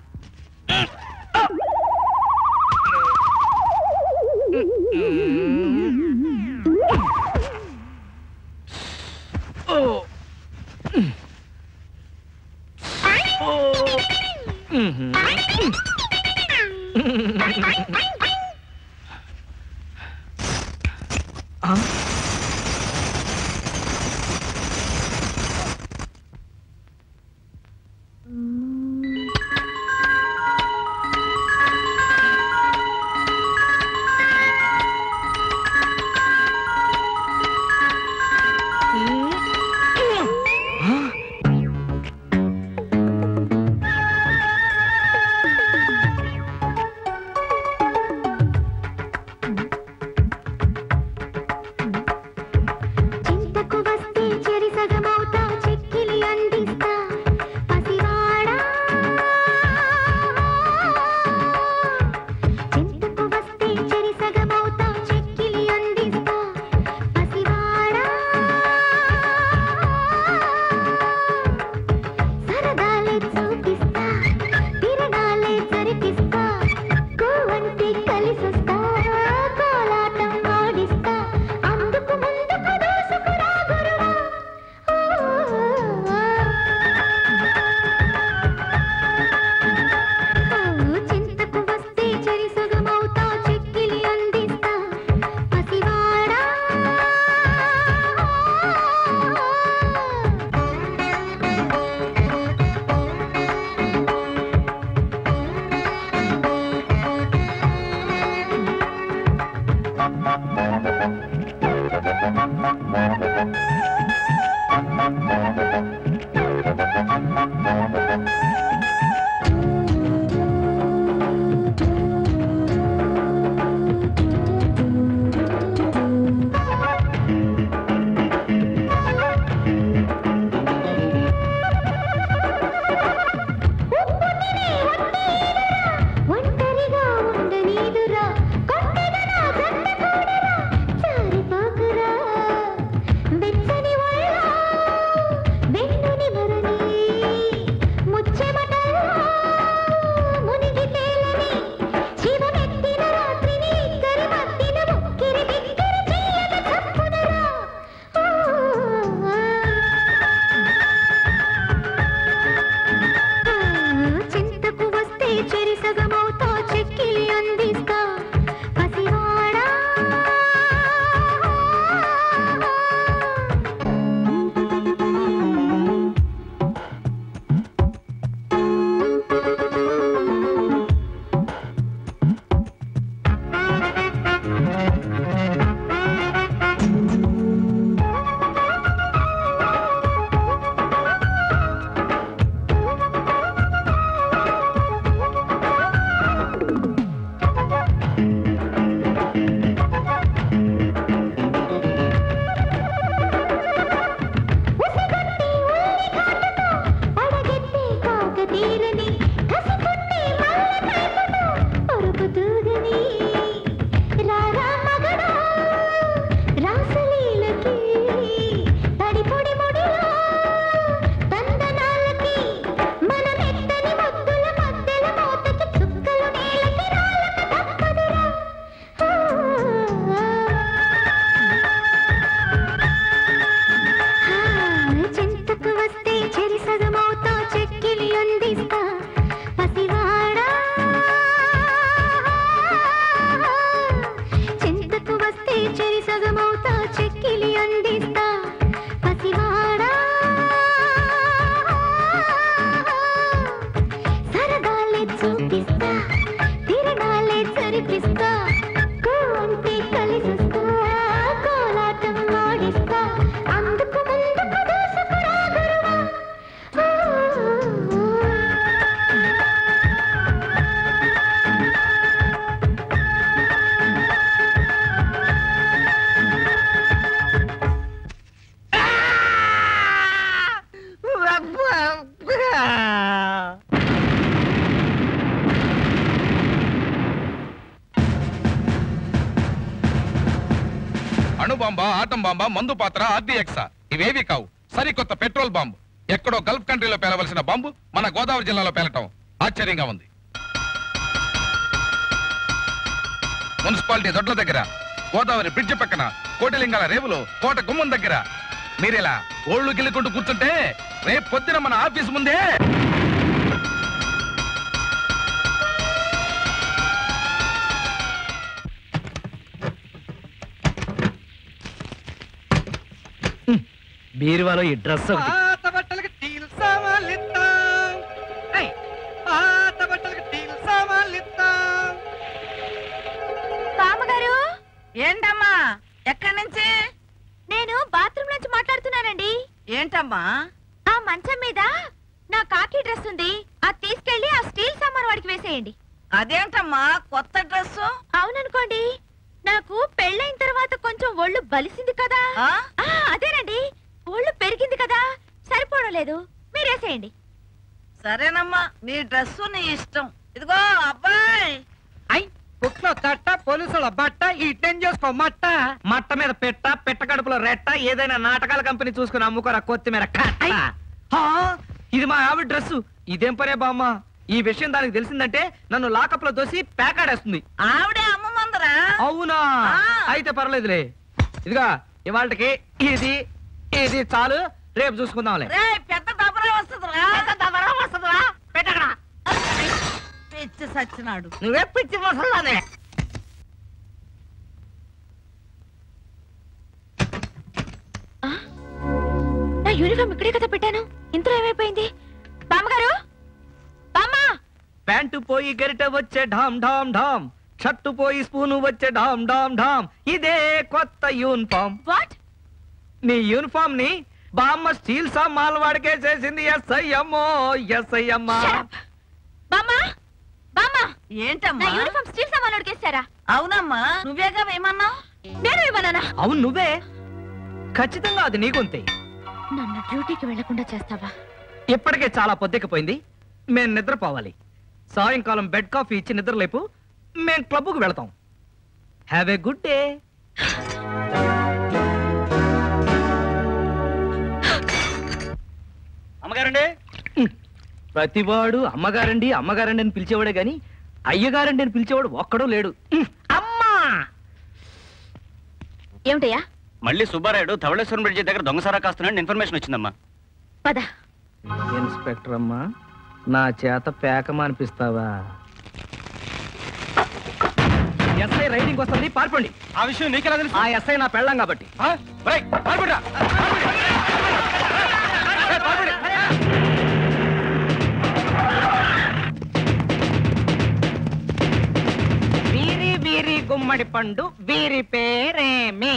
చింతకు వస్తే చెరి సగమవుతా చెక్కిలి అందిస్తా పసివాడా చింతకు వస్తే చెరి సగమవుతా చెక్కిలి అందిస్తా పసివాడా సరదాలే చూపిస్తా తిరగాలే జరిపిస్తా కోవంటి కలిసొస్తా కోలాటం ఆడిస్తా అందుకు ముందుకు దూసుకురా గురువా ఆటం బాంబా మందు పాత్ర ఆర్డీఎక్సా ఇవేవి కావు సరికొత్త పెట్రోల్ బాంబు ఎక్కడో గల్ఫ్ కంట్రీలో పేలవలసిన బాంబు మన గోదావరి జిల్లాలో పేలటం ఆశ్చర్యంగా ఉంది మున్సిపాలిటీ దొడ్ల దగ్గర గోదావరి బ్రిడ్జ్ పక్కన కోటిలింగాల రేవులో కోట గుమ్మం దగ్గర మీరిలా ఓళ్ళు గిల్లుకుంటూ కూర్చుంటే రేపు పొద్దున మన ఆఫీస్ ముందే బీరువాలో ఈ డ్రెస్ ఒకటి పాత బట్టలకి టీలు సామాన్లిస్తాం ఏయ్, పాత బట్టలకి టీలు సామాన్లిస్తాం బామ్మగారు ఏంటమ్మా ఎక్కడి నుంచి నేను బాత్రూమ్ నుంచి మాట్లాడుతున్నానండి ఏంటమ్మా ఆ మంచం మీద నా కాకి డ్రెస్ ఉంది అది తీసుకెళ్లి ఆ స్టీల్ సామాన్ వాడికి వేసేయండి అదేంటమ్మా కొత్త డ్రెస్ అవుననుకోండి నాకు పెళ్ళైన తర్వాత కొంచెం ఒళ్ళు బలిసింది కదా ఆ? ఆ, అదేనండి ఒళ్ళు పెరిగింది కదా సరిపోవడం లేదు మీరేసేయండి సరేనమ్మా నీ డ్రెస్ నీ ఇష్టం ఇదిగో అబ్బాయి అయ్ పుట్లో తట్ట పోలీసుల బట్ట ఇట్టేం చేసుకో మట్ట మట్ట మీద పెట్ట పెట్ట కడుపులో రెట్ట ఏదైనా నాటకాల కంపెనీ చూసుకుని అమ్ముకోరా కొత్తిమీర కట్ట. హా, ఇది మా ఆవిడ డ్రెస్ ఇదేం పనే బామ్మ ఈ విషయం దానికి తెలిసిందంటే నన్ను లాకప్ లో దోసి ప్యాకాడేస్తుంది ఆవిడే అమ్మమందరా అవునా అయితే పర్లేదులే ఇదిగా ఇవాళకి ఇది ఇది చాలు రేపు చూసుకుందాంలే రే పెద్ద దబరా వస్తుందిరా పెద్ద దబరా వస్తుందిరా పెట్టకడా పిచ్చి సచ్చినాడు నువ్వే పిచ్చి మసలానే నా యూనిఫామ్ ఇక్కడే కదా పెట్టాను ఇంతలో ఏమైపోయింది బామ్మగారు బామ్మా ప్యాంటు పోయి గరిట వచ్చే ఢామ్ ఢామ్ ఢామ్ షర్టు పోయి స్పూను వచ్చే ఢామ్ ఢామ్ ఢామ్ ఇదే కొత్త యూనిఫామ్ వాట్ నీ యూనిఫామ్ ని బామ్మ స్టీల్ సామాన్ వాడికే చేసింది ఎస్ఐ అమ్మో ఎస్ఐ అమ్మా బామ్మా బామ్మా ఏంటమ్మా నా యూనిఫామ్ స్టీల్ సామాన్ ఉడికేస్తారా అవునమ్మా నువ్వేగా ఏమన్నావు నేను ఇవ్వనానా అవును నువ్వే ఖచ్చితంగా అది నీకుంతే నన్ను డ్యూటీకి వెళ్లకుండా చేస్తావా ఇప్పటికే చాలా పొద్దెక్కిపోయింది మేం నిద్రపోవాలి సాయంకాలం బెడ్ కాఫీ ఇచ్చి నిద్రలేపు మేం క్లబ్కు వెళతాం హ్యావ్ ఏ గుడ్ డే అమ్మగారండి ప్రతివాడు అమ్మగారండి అమ్మగారండి అని పిలిచేవాడే గాని అయ్యగారండి అని పిలిచేవాడు ఒక్కడూ లేడు అమ్మా ఏమిటయ్యా మళ్ళీ సుబ్బారాయుడు ధవళేశ్వరం బ్రిడ్జి దగ్గర దొంగసారా కాస్తున్నాడని ఇన్ఫర్మేషన్ వచ్చిందమ్మా పద ఇన్స్పెక్టర్ అమ్మా నా చేత పేక అనిపిస్తావా ఎస్ఐ రైడింగ్ వస్తుంది పాల్పండి ఆ విషయం నీకెలా తెలుసు ఆ ఎస్ఐ నా పెళ్ళం కాబట్టి పాల్పడ్డా వీరి వీరి గుమ్మడి పండు వీరి పేరేమి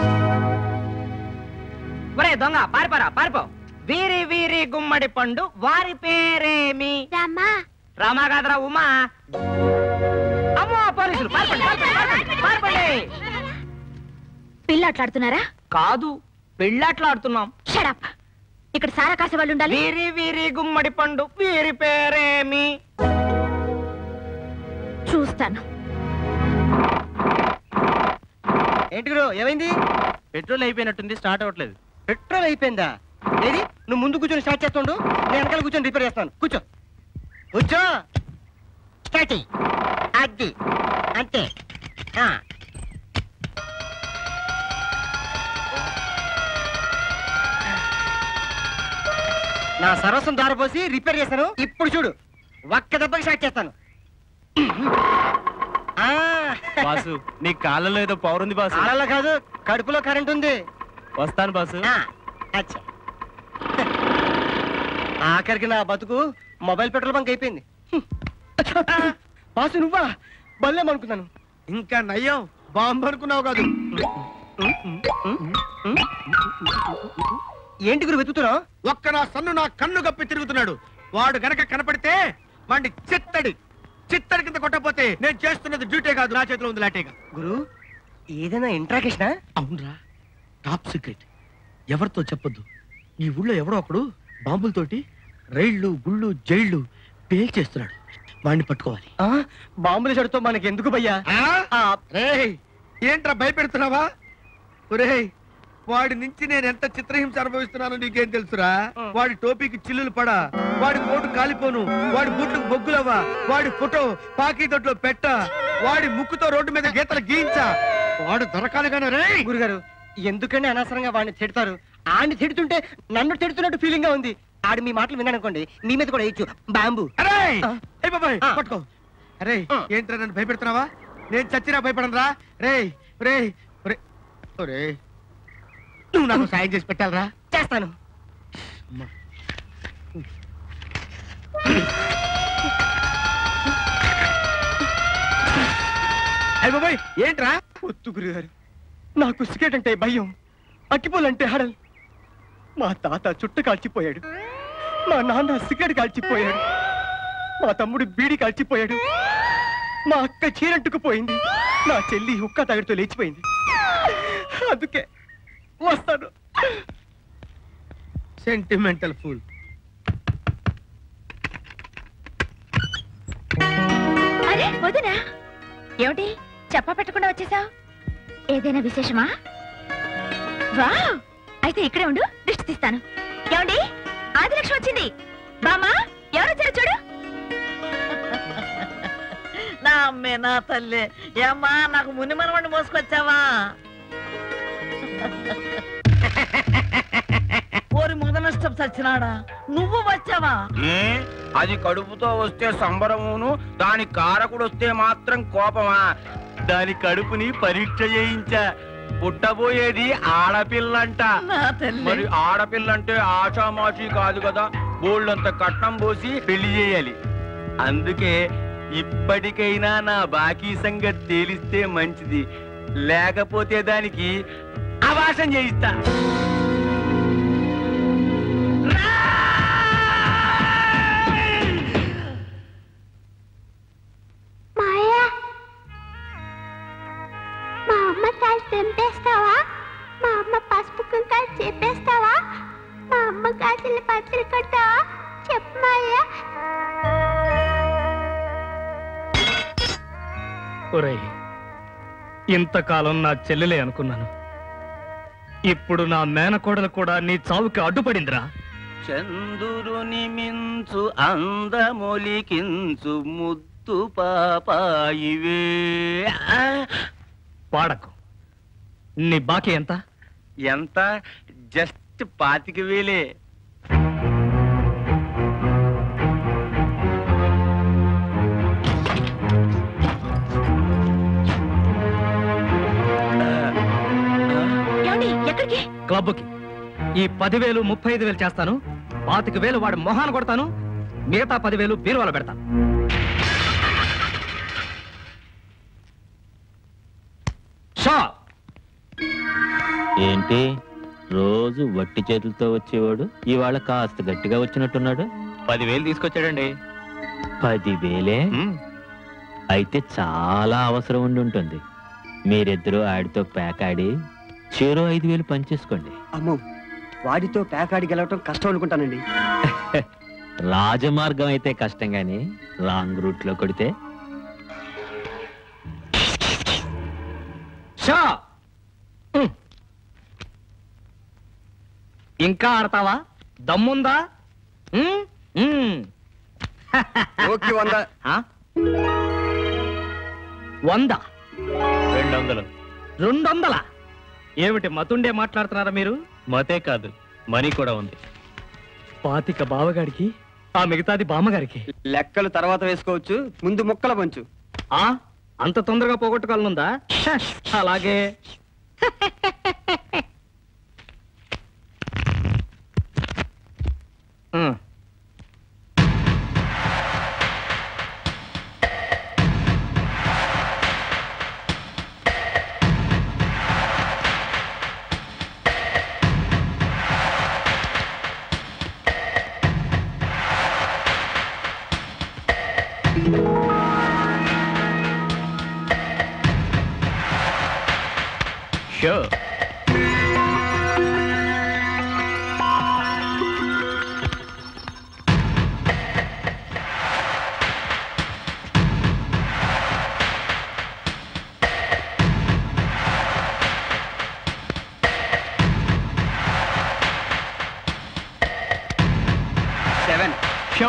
ఒరే దొంగ పారిపోరా పారిపో వీరి వీరి గుమ్మడి పండు వారి పేరేమి రామా రామా కాదురా ఉమా అమ్మో పోలీసులు పారిపోండి, పారిపోండి, పారిపోండి, పారిపోండి. పిల్లాట్లాడుతున్నారా కాదు పెళ్ళాట్లాడుతున్నాం షడప్ ఇక్కడ సారా కాసే వాళ్ళు ఉండాలి వీరి వీరి గుమ్మడి పండు వీరి పేరేమి చూస్తాను ఏంటి గురు ఏమైంది పెట్రోల్ అయిపోయినట్టుంది స్టార్ట్ అవ్వట్లేదు పెట్రోల్ అయిపోయిందా ఏది నువ్వు ముందు కూర్చొని స్టార్ట్ చేస్తుండు నేను వెనకాల కూర్చొని రిపేర్ చేస్తాను కూర్చో కూర్చో స్టార్ట్ చెయ్యి అది అంతే ఆ. నా సర్వస్వం దారిపోసి రిపేర్ చేశాను ఇప్పుడు చూడు ఒక్క దెబ్బకి స్టార్ట్ చేస్తాను ఆ. బాసు నీ కాళ్ళలో ఏదో పవర్ ఉంది బాసు కాళ్ళలో కాదు కడుపులో కరెంట్ ఉంది వస్తాను బాసు ఆ, అచ్చా ఆఖరికి నా బతుకు మొబైల్ పెట్రోల్ బంక్ అయిపోయింది హ్మ్. ఆ, బాసు నువ్వా బల్లేమనుకున్నాను ఇంకా నయ్యం బాంబు అనుకున్నావు కాదు ఏంటి గురు వెతుకుతున్నావు ఒక్క నా సన్ను నా కన్ను గప్పి తిరుగుతున్నాడు వాడు గనక కనపడితే వాడిని చిత్తడి చిత్తడి కింద కొట్టపోతే నేను చేస్తున్నది డ్యూటీ కాదు నా చేతిలో ఉంది లాటేగా గురు ఏదైనా ఇంట్రాకేషనా అవునరా టాప్ సీక్రెట్ ఎవరితో చెప్పొద్దు ఈ ఊళ్ళో ఎవడో ఒకడు బాంబులతోటి రైళ్లు గుళ్ళు జైళ్ళు పేల్చేస్తున్నాడు వాడిని పట్టుకోవాలి ఆ, బాంబుల చెడుతో మనకి ఎందుకు భయ్యా రేయ్ ఏంట్రా భయపెడుతున్నావా ఒరేయ్ వాడి నుంచి నేను ఎంత చిత్రహింస అనుభవిస్తున్నానో నీకేం తెలుసురా వాడి టోపీకి చిల్లులు పడా వాడి కోటు కాలిపోను వాడి బూట్లకు బొగ్గులవ్వా వాడి ఫోటో పాకీ దొడ్లో పెట్ట వాడి ముక్కుతో రోడ్డు మీద గీతలు గీయించా వాడు దొరకాలి కానీ రే గురుగారు ఎందుకని అనవసరంగా వాడిని తిడతారు ఆడిని తిడుతుంటే నన్ను తిడుతున్నట్టు ఫీలింగ్ గా ఉంది ఆడు మీ మాటలు విన్నానుకోండి మీ మీద కూడా వేయచ్చు బాంబు అరే ఏ బాబాయ్ పట్టుకో అరే ఏంట్రా నన్ను భయపెడుతున్నావా నేను చచ్చినా భయపడను రా రే రే రే ఒరే నువ్వు నాకు సాయం చేసి పెట్టాలరా చేస్తాను అయ్య బాబాయ్ ఏంట్రా వద్దు గురుగారు నాకు సిగరెట్ అంటే భయం అక్కిపోలంటే హడల్ మా తాత చుట్ట కాల్చిపోయాడు మా నాన్న సిగరెట్ కాల్చిపోయాడు మా తమ్ముడు బీడి కాల్చిపోయాడు మా అక్క చీరంటుకుపోయింది నా చెల్లి హుక్క తగడితో లేచిపోయింది అందుకే వస్తాను సెంటిమెంటల్ ఫుల్ అరే వదినా ఏమిటి చెప్ప పెట్టకుండా వచ్చేసావు ఏదైనా విశేషమా వావ్ అయితే ఇక్కడే ఉండు దృష్టి తీస్తాను ఏమండి ఆదిలక్ష్మి వచ్చింది బామా ఎవరు వచ్చారు చూడు నా అమ్మే నా తల్లి ఏమ్మా నాకు ముని మనవడిని మోసుకొచ్చావా ఓరి ముదనష్టం చచ్చినాడా నువ్వు వచ్చావా ఏ అది కడుపుతో వస్తే సంబరమును దాని కారకుడు వస్తే మాత్రం కోపమా దాని కడుపుని పరీక్ష చేయించా పుట్టబోయేది ఆడపిల్లంట నా తల్లి. మరి ఆడపిల్లంటే ఆషామాషి కాదు కదా బోళ్ళంత కట్నం పోసి పెళ్లి చేయాలి అందుకే ఇప్పటికైనా నా బాకీ సంగతి తేలిస్తే మంచిది లేకపోతే దానికి అవాసం చేయిస్తా మాయా మా అమ్మ కాలు తెంపేస్తావా మా అమ్మ పసుపు కుంకాలు చెప్పేస్తావా మా అమ్మ కాసులు పత్రి కొట్టావా చెప్పు మాయా ఒరేయ్ ఇంతకాలం నా చెల్లెలే అనుకున్నాను ఇప్పుడు నా మేనకోడలు కూడా నీ చావుకి అడ్డుపడిందిరా చందురుని మించు అందమొలికించు ముద్దు పాపాయివే పాడకు నీ బాకీ ఎంత ఎంత జస్ట్ పాతిక వేలే ఏమండి ఎక్కడికి క్లబ్కి ఈ పదివేలు ముప్పై ఐదు వేలు చేస్తాను పాతిక వేలు వాడి మొహాన కొడతాను మిగతా పదివేలు బీరువాలో పెడతాను షా ఏంటి రోజు వట్టి చేతులతో వచ్చేవాడు ఇవాళ కాస్త గట్టిగా వచ్చినట్టున్నాడు పదివేలు తీసుకొచ్చాడండి పదివేలే అయితే చాలా అవసరం ఉండి ఉంటుంది మీరిద్దరూ ఆడితో పేకాడి చేరో ఐదు వేలు పనిచేసుకోండి అమ్మో వాడితో పేకాడి గెలవటం కష్టం అనుకుంటానండి రాజమార్గం అయితే కష్టం గాని రాంగ్ రూట్ లో కొడితే షా ఉమ్. ఇంకా ఆడతావా దమ్ముందా ఉమ్? ఉమ్. ఓకే వంద వంద రెండు వందలు రెండు వందల ఏమిటి మతుండే మాట్లాడుతున్నారా మీరు మతే కాదు మనీ కూడా ఉంది పాతిక బావగాడికి ఆ మిగతాది బామ్మగారికి లెక్కలు తర్వాత వేసుకోవచ్చు ముందు ముక్కల పంచు ఆ అంత తొందరగా పోగొట్టుకోవాలనుందా హ, అలాగే ఉమ్. షూర్ షో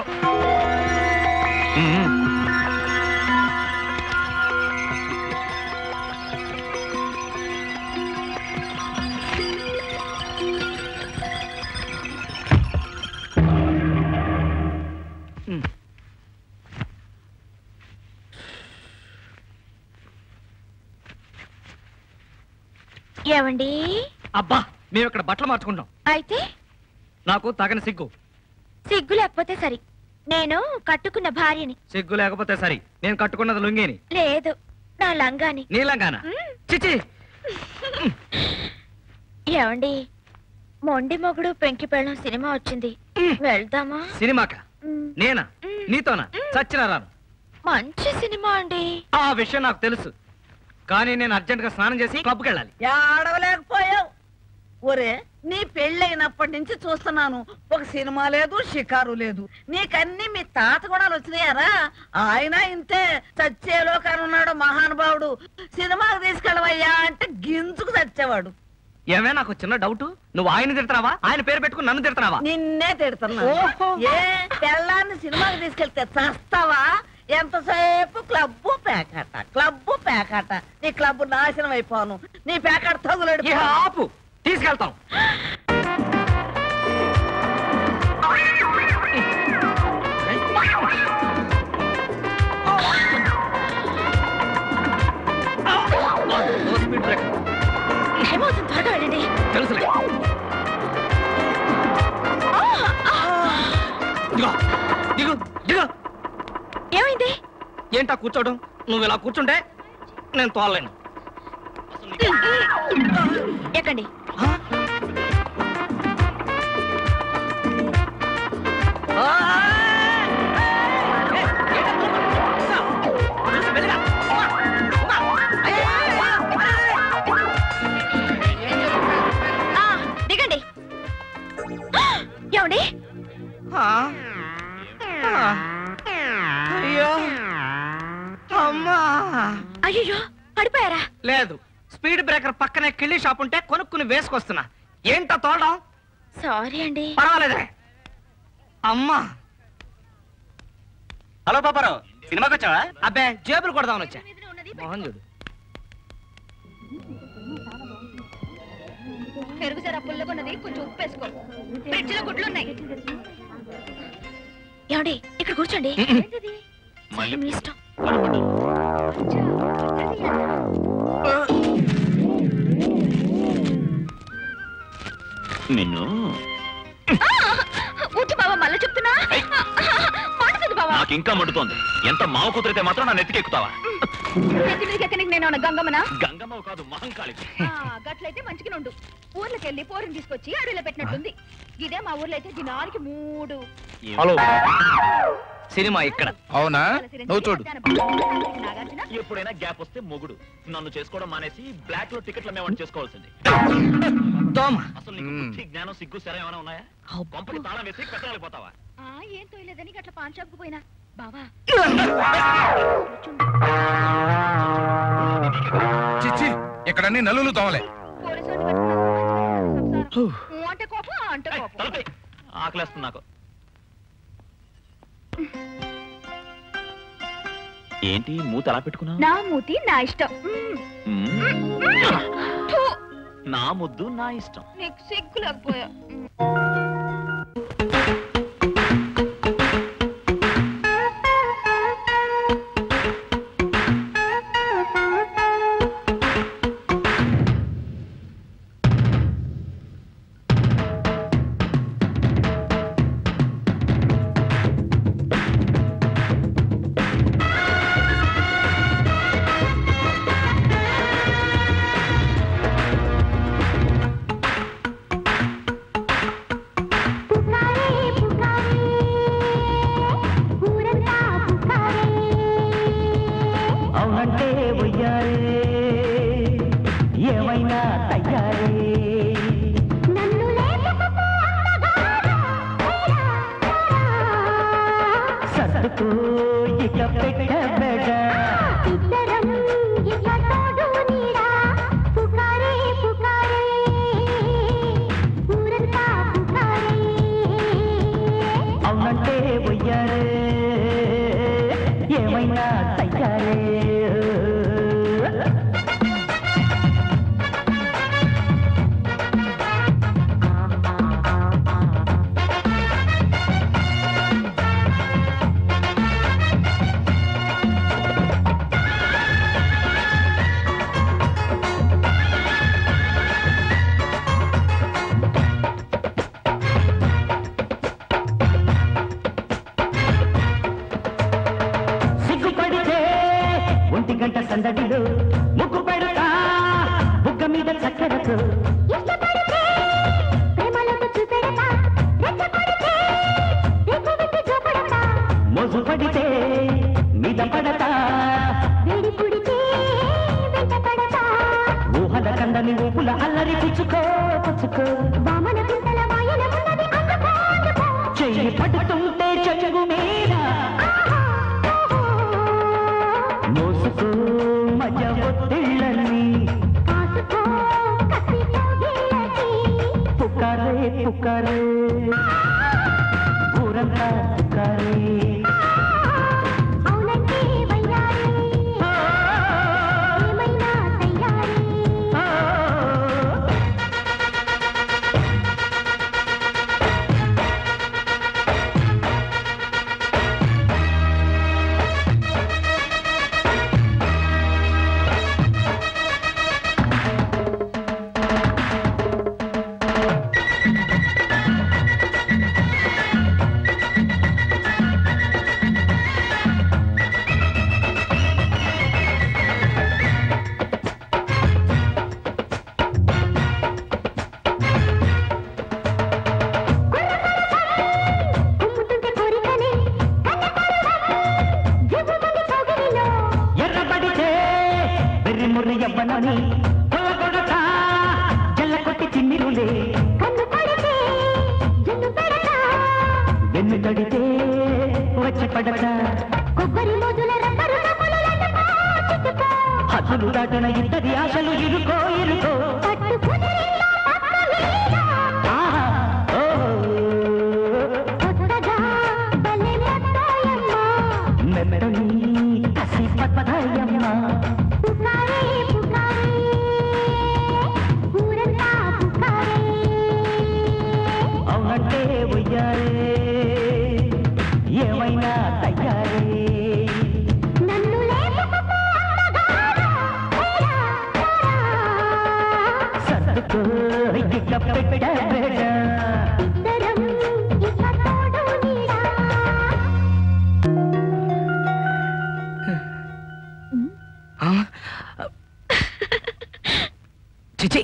ఏమండి అబ్బా మేము ఇక్కడ బట్టలు మార్చుకుంటాం అయితే నాకు తగని సిగ్గు సిగ్గు లేకపోతే సరి నేను కట్టుకున్న భార్యని సిగ్గు లేకపోతే సరి నేను కట్టుకున్నది లుంగిని లేదు నా లంగాని నీలంగాన చిచి ఏమండి మొండి మొగుడు పెంకి పెళ్ళం సినిమా వచ్చింది వెళ్దామా సినిమాక నేనా నీతోనా చచ్చిన రాను మంచి సినిమా అండి ఆ విషయం నాకు తెలుసు కానీ నేను అర్జెంట్ గా స్నానం చేసి క్లబ్కి వెళ్ళాలి ఏడవలేకపోయావు ఒరే నీ పెళ్ళైనప్పటి నుంచి చూస్తున్నాను ఒక సినిమా లేదు షికారు లేదు నీకన్నీ మీ తాత కూడా వచ్చినాయారా ఆయన ఇంతే చచ్చేలో కనున్నాడు మహానుభావుడు సినిమాకు తీసుకెళ్ళవయ్యా అంటే గింజుకు చచ్చేవాడు ఏమే నాకు చిన్న డౌట్ నువ్వు ఆయన తిడతావా ఆయన పేరు పెట్టుకుని నన్ను తిడతావా నిన్నే తిడుతున్నా ఏ పెళ్ళాన్ని సినిమాకి తీసుకెళ్తే చస్తావా ఎంతసేపు క్లబ్బు పేకాట క్లబ్బు పేకాట నీ క్లబ్బు నాశనం అయిపోను నీ పేకాట తగులడు ఇహ ఆపు తీసుకెళ్తాం ఏమవుతుంది త్వరగా వెళ్ళండి తెలుసులే ఇదిగో, దిగు దిగు ఏమైంది ఏంటా కూర్చోవడం నువ్వు ఇలా కూర్చుంటే నేను తోలలేను ఎక్కండి ఆ, దిగండి ఏమండి అయ్యో అమ్మా అయ్యో పడిపోయారా లేదు స్పీడ్ బ్రేకర్ పక్కనే కిళ్ళి షాప్ ఉంటే కొనుక్కుని వేసుకొస్తున్నా ఏంటో తోడడం సారీ అండి పర్వాలేదే అమ్మా హలో పాపారావు సినిమాకి వచ్చావా అబ్బే జేబులు కొడదామని వచ్చా మోహన్ చూడు పెరుగు జర పుల్లగొన్నది కొంచెం ఉప్పు వేసుకో ఫ్రిడ్జ్ లో గుడ్లు ఉన్నాయి ఏమండి ఇక్కడ కూర్చోండి సరే, మీ ఇష్టం నిన్ను ఊటి బాబా మళ్ళీ చెప్తున్నా మండుతుంది బాబా నాకు ఇంకా మండుతోంది ఎంత మావ కుదిరితే మాత్రం నా నెత్తికెక్కుతావా నెత్తి మీదకి ఎక్కనికి నేను ఏమన్నా గంగమ్మనా గంగమ్మ కాదు మహంకాళి ఆ, గట్లయితే మంచిగా నుండు ఊర్లోకి వెళ్ళి పోరిని తీసుకొచ్చి అడవిలో పెట్టినట్టుంది ఇదే మా ఊర్లో అయితే దినానికి మూడు హలో సినిమా ఇక్కడ అవునా నువ్వు చూడు ఎప్పుడైనా గ్యాప్ వస్తే మొగుడు నన్ను చేసుకోవడం మానేసి బ్లాక్ లో టికెట్ల మేమని చేసుకోవాల్సింది దోమ అసలు నీకు బుద్ధి, జ్ఞానం సిగ్గు సరే ఏమైనా ఉన్నాయా కొంపకి తాళం వేసి కట్టడానికి పోతావా ఆ, ఏం తోయలేదని గట్ల పాన్ షాప్కు పోయినా బావా చిచ్చి ఇక్కడ అన్ని నలులు తోమలే ఊ అంటే కోపం ఆ అంటే కోపం ఆకలేస్తుంది నాకు ఏంటి మూత అలా పెట్టుకున్నావు నా మూతి నా ఇష్టం మ్మ్. థు, నా ముద్దు నా ఇష్టం నీకు సిగ్గు లేకపోయా వయ్యారే ఏమైనా తయ్యారే సిగ్గుపడితే ఒంటి గంట సందడిలో ముగ్గు పెడతా బుగ్గ మీద చక్కెరతో మోజు పడితే మీద పడతా ఊహల కందని ఊపుల అల్లరి పుచ్చుకో పుచ్చుకో చెయ్యి పడుతుంటే చెంగు మీద మోసుకో మజ ఒత్తిళ్ళని పుకారే పుకారే ఊరంతా పుకారే ఎర్రబడితే వెర్రి ముర్రి ఎవ్వనని కొల్లగొడక జల్ల కొట్టి చిన్నిరులే వెన్ను తడితే వచ్చి పడక కొబ్బరి మోజుల హద్దులు దాటిన ఇద్దరి ఆశలు ఇరుకో ఇరుకో ఆహా, ఓహో. మెత్తని కసి పద్మయమ్మ అవునంటే ఉయ్యారే ఏమైనా తయ్యారే సర్దుకో ఇక పెట్టబెడ చిచి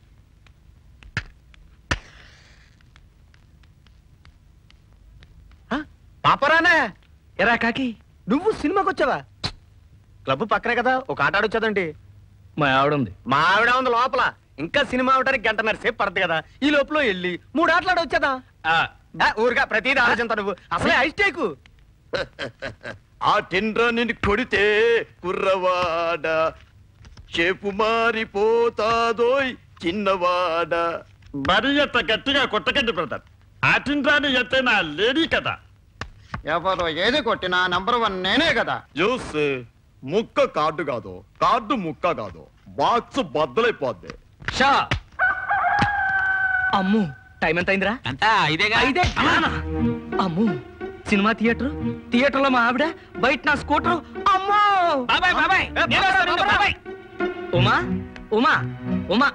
పాపరానే ఎరా కాకి నువ్వు సినిమాకి వచ్చావా క్లబ్ పక్కనే కదా ఒక ఆట ఆడొచ్చాదండి మా ఆవిడుంది మా ఆవిడ ఉంది లోపల ఇంకా సినిమా అవడానికి గంటన్నర సేపు పడుతుంది కదా ఈ లోపల వెళ్ళి మూడు ఆటలు ఆడొచ్చేదా ఆ, ఊరుగా ప్రతిదీ ఆలోచనతో నువ్వు అసలే ఐస్టేకు ఆ టెండ్రా నిన్ను కొడితే కుర్రవాడ చేపు మారిపోతాదోయ్ చిన్నవాడ మరి ఎంత గట్టిగా కొట్టకండి బ్రదర్ ఆ టిండ్రాని ఎత్తైనా లేడీ కదా ఎవరో ఏది కొట్టినా నంబర్ వన్ నేనే కదా జ్యూస్ ముక్క కార్డు కాదు కార్డు ముక్క కాదు బాక్స్ బద్దలైపోద్ది షా అమ్ము టైం ఎంత అయిందిరా అంతా ఐదేగా ఐదే అమ్ము సినిమా థియేటర్ థియేటర్ లో మా ఆవిడ బయట నా స్కూటర్ అమ్మో బాబాయ్ బాబాయ్ నేను వస్తాను, ఉండు, బాబాయ్ ఉమా ఉమా ఉమా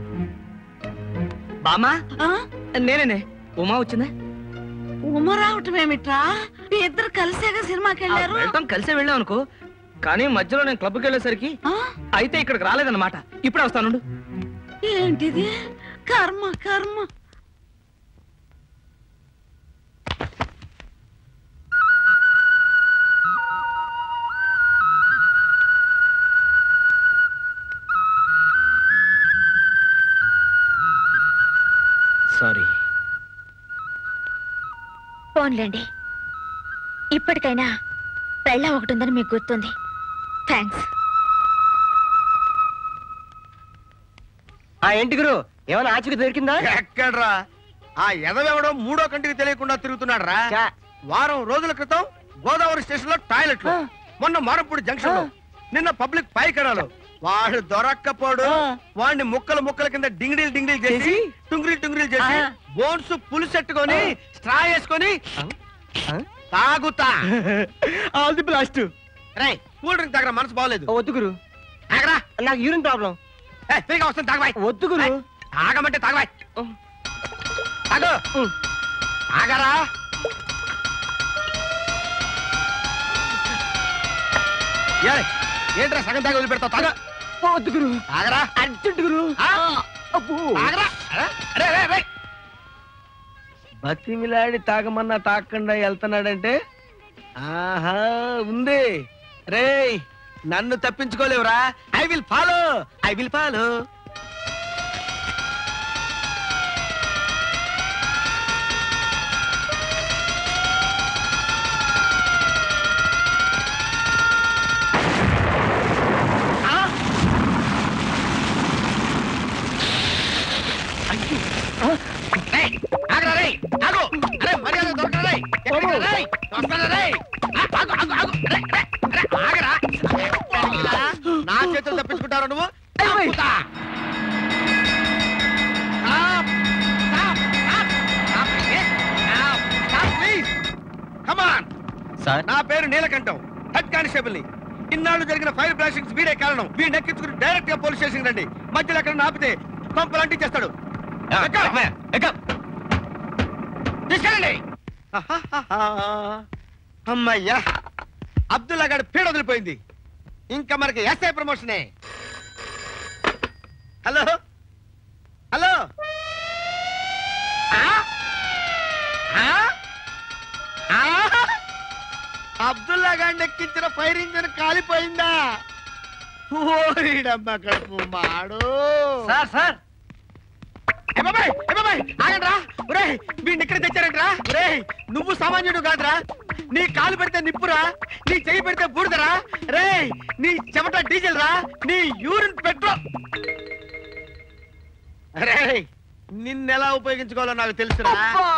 బామా నేనేనే ఉమా వచ్చిందా ఉమ రావటం ఏమిట్రా మీ ఇద్దరు కలిసేగా సినిమాకి వెళ్ళారు వెళ్తాం కలిసే వెళ్ళాం అనుకో కానీ మధ్యలో నేను క్లబ్కి వెళ్ళేసరికి అయితే ఇక్కడికి రాలేదన్నమాట ఇప్పుడే వస్తానుండు ఏంటిది కర్మ కర్మ సారీ పోన్లేండి ఇప్పటికైనా పెళ్ళ ఒకటి ఉందని మీకు గుర్తుంది థ్యాంక్స్ ఆ ఏంటి గురు ఏమైనా ఆచూకి దొరికిందా ఎక్కడ్రా ఆ ఎదవెవడో మూడో కంటికి తెలియకుండా తిరుగుతున్నాడు రా వారం రోజుల క్రితం గోదావరి స్టేషన్ లో టాయిలెట్లు మొన్న మారపూడి జంక్షన్ లో నిన్న పబ్లిక్ పాయికరాలు వాడు దొరక్కపోడు వాడిని ముక్కలు ముక్కల కింద డింగిడీలు డింగిడీలు చేసి టుంగిరీలు టుంగిరీలు చేసి బోన్స్ పులుసెట్టుకొని స్ట్రా వేసుకొని తాగుతా ఆల్ ది బ్లాస్ట్ రే కూల్ డ్రింక్ తాగరా మనసు బాగలేదు వద్దు గురు తాగరా నాకు యూరిన్ ప్రాబ్లం ఏ, ఫ్రీగా వస్తుంది తాగబాయ్ వద్దు గురు తాగమంటే తాగబాయ్ తాగు తాగరా ఏ, ఏంట్రా సగం తాగి వదిలిపెడతావు తాగ వద్దు గురు తాగరా అర్జెంట్ గురు ఆ? తాగరా అరే, అరే, అరే, అరే. బతిమిలాడి తాగమన్నా తాగకుండా వెళ్తున్నాడంటే ఆహా ఉంది రేయ్ నన్ను తప్పించుకోలేవురా I will follow I will follow ఆగరా రేయ్ ఆగు అరే మర్యాద దొరకరా రేయ్ ఎక్కడికి రా రేయ్ వస్తారా రేయ్ ఆ, ఆగు ఆగు ఆగు రే, రే, రే, ఆగరా ఎక్కడికిరా? నా చేతులు తప్పించుకుంటారు నువ్వు తప్పుతా. Stop, stop, stop, stop, A, stop, stop, please. Come on. నా పేరు నీలకంఠం హెడ్ కానిస్టేబుల్ ని ఇన్నాళ్ళు జరిగిన ఫైర్ బ్లాస్టింగ్స్ వీడే కారణం వీడిని ఎక్కించుకుని డైరెక్ట్ గా పోలీస్ స్టేషన్ రండి మధ్యలో ఎక్కడ ఆపితే కొంపలు అంటించేస్తాడు ఎక్క. తీసుకెళ్ళండి అమ్మయ్యా అబ్దుల్లా గారి పీడ వదిలిపోయింది ఇంకా మనకి ఎస్ఐ ప్రమోషనే హలో హలో ఆ? ఆ? ఆ? అబ్దుల్లా గారిని ఎక్కించిన ఫైర్ ఇంజిన్ కాలిపోయిందా ఓరిడమ్మ కడుపు మాడు సార్ సార్ ఆగండ్రా ఒరేయ్ వీడిని ఇక్కడ తెచ్చారంట్రా ఒరేయ్ నువ్వు సామాన్యుడు కాదురా నీ కాలు పెడితే నిప్పురా నీ చెయ్యి పెడితే బూడిదరా రే నీ చెమట డీజిల్ రా నీ యూరిన్ పెట్రోల్ రే నిన్నెలా ఉపయోగించుకోవాలో నాకు తెలుసురా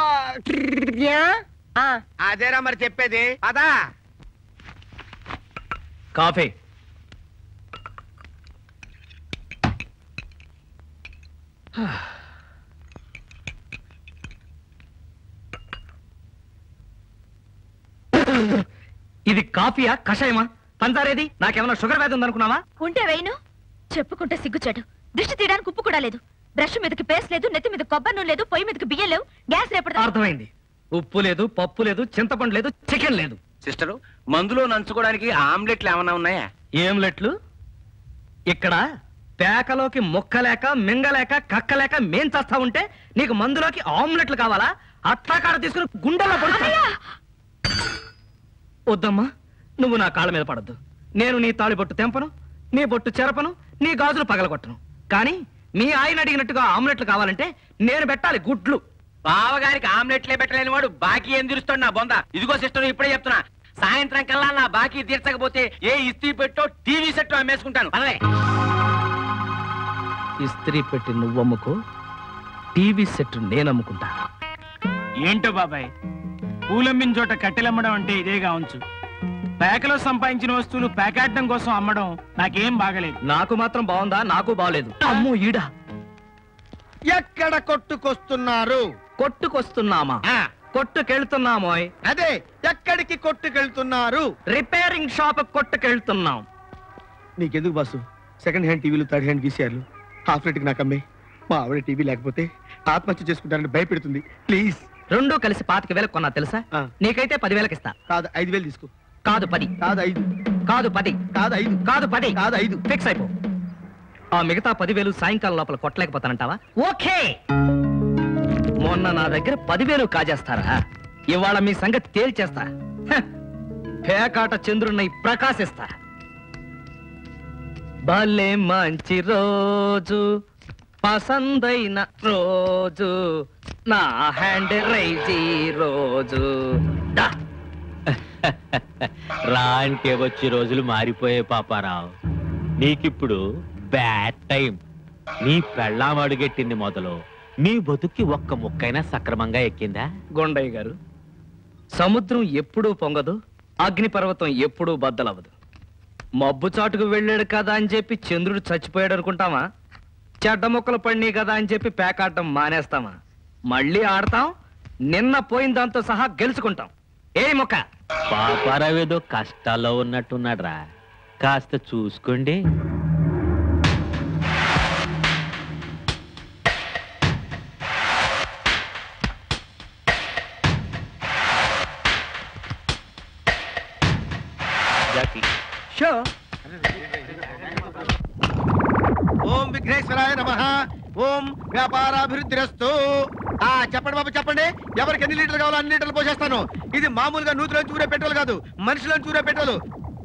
అదేరా మరి చెప్పేది అదా కాఫీ ఇది కాఫీయా కషాయమా పంచారేది నాకేమైనా షుగర్ వ్యాధి ఉందనుకున్నావా ఉంటే వేయను చెప్పుకుంటే సిగ్గుచాడు దృష్టి తీయడానికి ఉప్పు కూడా లేదు బ్రష్ మీదకి పేస్ట్ లేదు నెత్తి మీద కొబ్బరి నూనె లేదు పొయ్యి మీదకి బియ్యం లేవు గ్యాస్ రేపటి అర్థమైంది ఉప్పు లేదు పప్పు లేదు చింతపండు లేదు చికెన్ లేదు సిస్టరు మందులో నంచుకోవడానికి ఆమ్లెట్లు ఏమన్నా ఉన్నాయా ఏం లెట్లు ఇక్కడ పేకలోకి మొక్కలేక మింగలేక కక్కలేక మేం చేస్తా ఉంటే నీకు మందులోకి ఆమ్లెట్లు కావాలా అట్టాకాడ తీసుకుని గుండెల్లో పడుతా వద్దమ్మా నువ్వు నా కాళ్ళ మీద పడద్దు నేను నీ తాళి బొట్టు తెంపను నీ బొట్టు చెరపను నీ గాజులు పగలగొట్టను కానీ మీ ఆయన అడిగినట్టుగా ఆమ్లెట్లు కావాలంటే నేను పెట్టాలి గుడ్లు బావగారికి ఆమ్లెట్లే పెట్టలేని వాడు బాకీ ఏం తీరుస్తాడు నా బొంద ఇదిగో సిస్టర్ ఇప్పుడే చెప్తున్నా సాయంత్రం కల్లా నా బాకీ తీర్చకపోతే ఏ ఇస్త్రీ పెట్టో టీవీ సెట్ అమ్మేసుకుంటాను పదలే ఇస్త్రీ పెట్టి నువ్వమ్ముకో టీవీ సెట్ నేను అమ్ముకుంటా ఏంటో బాబాయ్ పూలమ్మిన చోట కట్టెలమ్మడం అంటే ఇదేగా ఉంచు పేకలో సంపాదించిన వస్తువులు పేకాడడం కోసం అమ్మడం నాకేం బాగలేదు నాకు మాత్రం బాగుందా నాకు బాగలేదు అమ్మో ఈడ ఎక్కడ కొట్టుకొస్తున్నారు కొట్టుకొస్తున్నామా కొట్టుకెళ్తున్నామోయ్ అదే ఎక్కడికి కొట్టుకెళ్తున్నారు రిపేరింగ్ షాప్ కొట్టుకెళ్తున్నాం నీకెందుకు బాసు సెకండ్ హ్యాండ్ టీవీలు థర్డ్ హ్యాండ్ వీసీఆర్లు హాఫ్ రేట్కి నాకు అమ్మే మా ఆవిడ టీవీ లేకపోతే ఆత్మహత్య చేసుకుంటారని భయపెడుతుంది ప్లీజ్ రెండు కలిసి పాతిక వేలకు కొన్నా తెలుసా నీకైతే పదివేలకు ఇస్తా కాదు ఐదు వేలు తీసుకో కాదు పది కాదు ఐదు కాదు పది కాదు ఐదు కాదు పది కాదు ఐదు ఫిక్స్ అయిపో ఆ మిగతా పదివేలు సాయంకాలం లోపల కొట్టలేకపోతానంటావా ఓకే మొన్న నా దగ్గర పదివేలు కాజేస్తారా ఇవాళ మీ సంగతి తేల్చేస్తా హ, పేకాట చంద్రున్నై ప్రకాశిస్తా భలే మంచి రోజు పసందైన రోజు నా హ్యాండ్ రైజీ రోజు దా రా అంటే వచ్చే రోజులు మారిపోయే పాపారావు నీకిప్పుడు బ్యాడ్ టైం నీ పెళ్ళాం అడుగెట్టింది మొదలు నీ బతుక్కి ఒక్క ముక్కైనా సక్రమంగా ఎక్కిందా గొండయ్య గారు సముద్రం ఎప్పుడూ పొంగదు అగ్నిపర్వతం ఎప్పుడూ బద్దలవ్వదు మబ్బు చాటుకు వెళ్ళాడు కదా అని చెప్పి చంద్రుడు చచ్చిపోయాడు అనుకుంటామా చెడ్డ మొక్కలు పడినాయి కదా అని చెప్పి పేకాడటం మానేస్తామా మళ్ళీ ఆడతాం నిన్న పోయిన దాంతో సహా గెలుచుకుంటాం ఏ మొక్క పాపారావు ఏదో కష్టాల్లో ఉన్నట్టున్నాడ్రా కాస్త చూసుకోండి షో ఓం విఘ్నేశ్వరాయ నమ ఓం వ్యాపారాభివృద్ధిరస్తు ఆ చెప్పండి బాబు చెప్పండి ఎవరికి ఎన్ని లీటర్లు కావాలో అన్ని లీటర్లు పోసేస్తాను ఇది మామూలుగా నూతిలో చూరే పెట్రోల్ కాదు మనిషిలో చూరే పెట్రోల్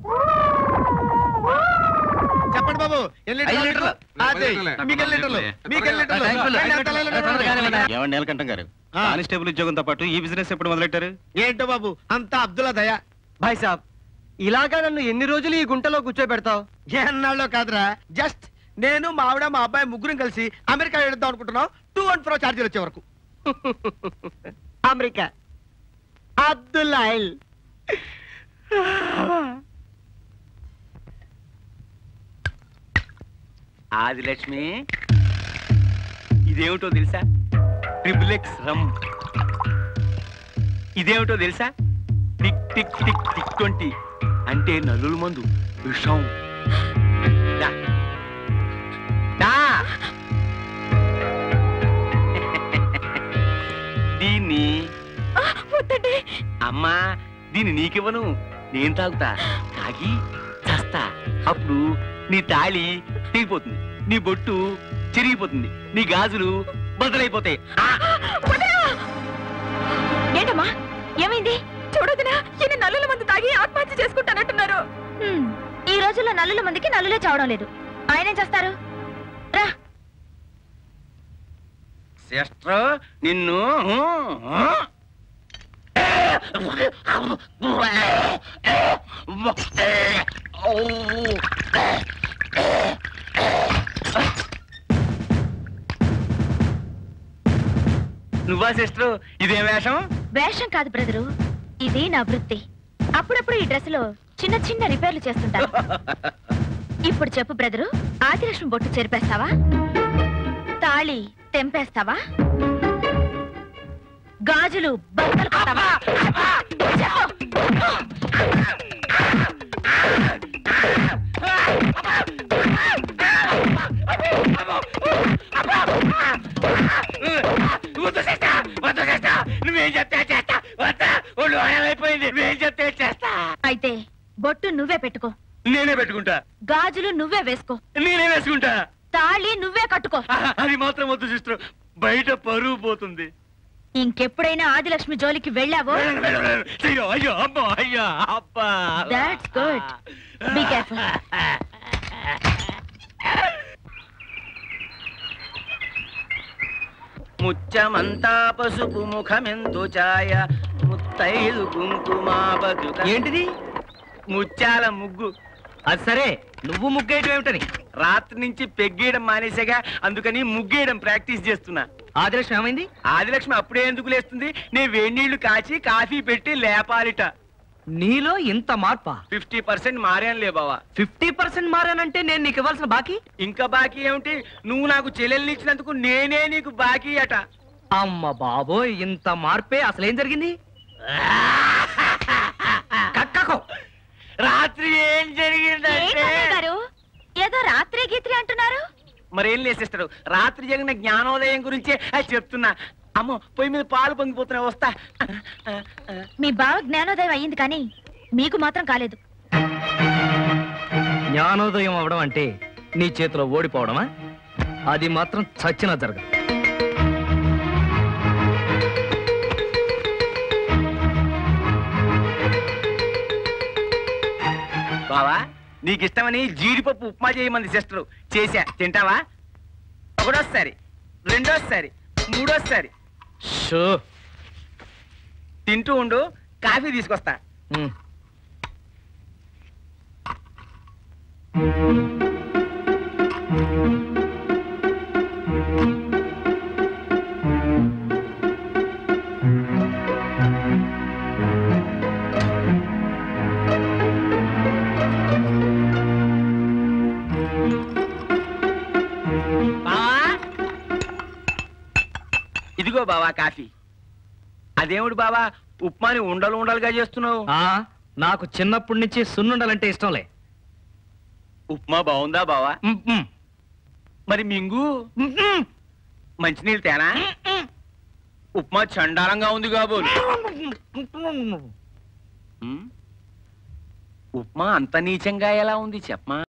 చెప్పండి బాబు ఎన్ని ఐదు లీటర్లు లీటర్లు. అదే, మీకు ఎన్ని లీటర్లు మీకు ఎన్ని లీటర్లు రండి, అంత లైన్లో నిలబడండి. ఏమండి నీలకంఠం గారు కానిస్టేబుల్ ఉద్యోగంతో పాటు ఈ బిజినెస్ ఎప్పుడు మొదలెట్టారు ఏంటో బాబు అంతా అబ్దుల్లా దయ భాయ్ సాబ్ ఇలాగా నన్ను ఎన్ని రోజులు ఈ గుంటలో కూర్చోబెడతావు ఎన్నాళ్ళో కాదురా జస్ట్ నేను మా ఆవిడ మా అబ్బాయి ముగ్గురం కలిసి అమెరికా వెళ్దాం అనుకుంటున్నాం టూ అండ్ ఫ్రో ఛార్జీలు వచ్చే వరకు అమెరికా అబ్దుల్లాయిల్ ఆదిలక్ష్మి ఇదేమిటో తెలుసా ట్రిపుల్ ఎక్స్ రమ్ ఇదేమిటో తెలుసా tick tick tick tick twenty అంటే నల్లుల మందు విషం దా. దా. దీన్ని అమ్మా దీన్ని నీకివ్వను నేను తాగుతా తాగి చస్తా అప్పుడు నీ తాళి తెగిపోతుంది నీ బొట్టు చిరిగిపోతుంది నీ గాజులు బదులైపోతాయి ఏంటమ్మా ఏమైంది చూడదునా ఈయన నల్లుల మందు తాగి ఆత్మహత్య చేసుకుంటానంటున్నారు ఈ రోజుల్లో నల్లుల మందికి నల్లులే చావడం లేదు ఆయనేం చేస్తారు రా సిస్టర్ నిన్ను నువ్వా సిస్టర్ ఇదే వేషం వేషం కాదు బ్రదరు ఇది నా వృత్తి అప్పుడప్పుడు ఈ డ్రెస్ లో చిన్న చిన్న రిపేర్లు చేస్తుంటాను ఇప్పుడు చెప్పు బ్రదరు ఆదిలక్ష్మి బొట్టు చెరిపేస్తావా తాళి తెంపేస్తావా గాజులు బద్దలు కొడతావా చెప్పు. నువ్వేం చెప్తే చేస్తా వద్దా ఒళ్ళు అయిపోయింది నువ్వేం చెప్తే చేస్తా అయితే బొట్టు నువ్వే పెట్టుకో నేనే పెట్టుకుంటా గాజులు నువ్వే వేసుకో నేనే వేసుకుంటా తాళి నువ్వే కట్టుకో అది మాత్రం వద్దు సిస్టర్ బయట పరువు పోతుంది ఇంకెప్పుడైనా ఆదిలక్ష్మి జోలికి వెళ్ళావో అయ్యో అయ్యో అమ్మో అయ్యో అబ్బా దాట్స్ గుడ్ బీ కేర్ఫుల్ ముచ్చమంతా పసుపు ముఖమెంతో ఛాయ ముత్తైదు కుంకుమా బతుక ఏంటిది ముత్యాల ముగ్గు అది సరే నువ్వు ముగ్గేయడం ఏమిటని రాత్రి నుంచి పెగ్గేయడం మానేసాగా అందుకని ముగ్గేయడం ప్రాక్టీస్ చేస్తున్నా ఆదిలక్ష్మి ఏమైంది ఆదిలక్ష్మి అప్పుడే ఎందుకు లేస్తుంది నేను వేడి నీళ్లు కాచి కాఫీ పెట్టి లేపాలిట నీలో ఇంత మార్పా ఫిఫ్టీ పర్సెంట్ మారానులే బావా ఫిఫ్టీ పర్సెంట్ మారానంటే నేను నీకు ఇవ్వాల్సిన బాకీ ఇంకా బాకీ ఏమిటి నువ్వు నాకు చెల్లెల్ని ఇచ్చినందుకు నేనే నీకు బాకీ అట అమ్మ బాబోయ్ ఇంత మార్పే అసలేం జరిగింది కక్కకో రాత్రి ఏం జరిగిందంటే ఏంటన్నయ్య గారు ఏదో రాత్రి గీత్రి అంటున్నారు మరేం లేసేస్తారు రాత్రి జరిగిన జ్ఞానోదయం గురించే అది చెప్తున్నా అమ్మో పొయ్యి మీద పాలు పొంగిపోతున్నా వస్తా మీ బావ జ్ఞానోదయం అయ్యింది కానీ మీకు మాత్రం కాలేదు జ్ఞానోదయం అవడం అంటే నీ చేతిలో ఓడిపోవడమా అది మాత్రం చచ్చినా జరగదు బావా నీకు ఇష్టమని జీడిపప్పు ఉప్మా చేయమంది సిస్టరు చేశా తింటావా ఒకటోసారి రెండోసారి మూడోసారి షో తింటూ ఉండు కాఫీ తీసుకొస్తా బావా కాఫీ అదేమిటి బావా ఉప్మాని ఉండలు ఉండలుగా చేస్తున్నావు ఆ నాకు చిన్నప్పటి నుంచి సున్నుండాలంటే ఇష్టంలే ఉప్మా బాగుందా బావా మరి మింగు మంచినీళ్ళు తేనా ఉప్మా చండాలంగా ఉంది కాబోలు ఉమ్? ఉప్మా అంత నీచంగా ఎలా ఉంది చెప్పమా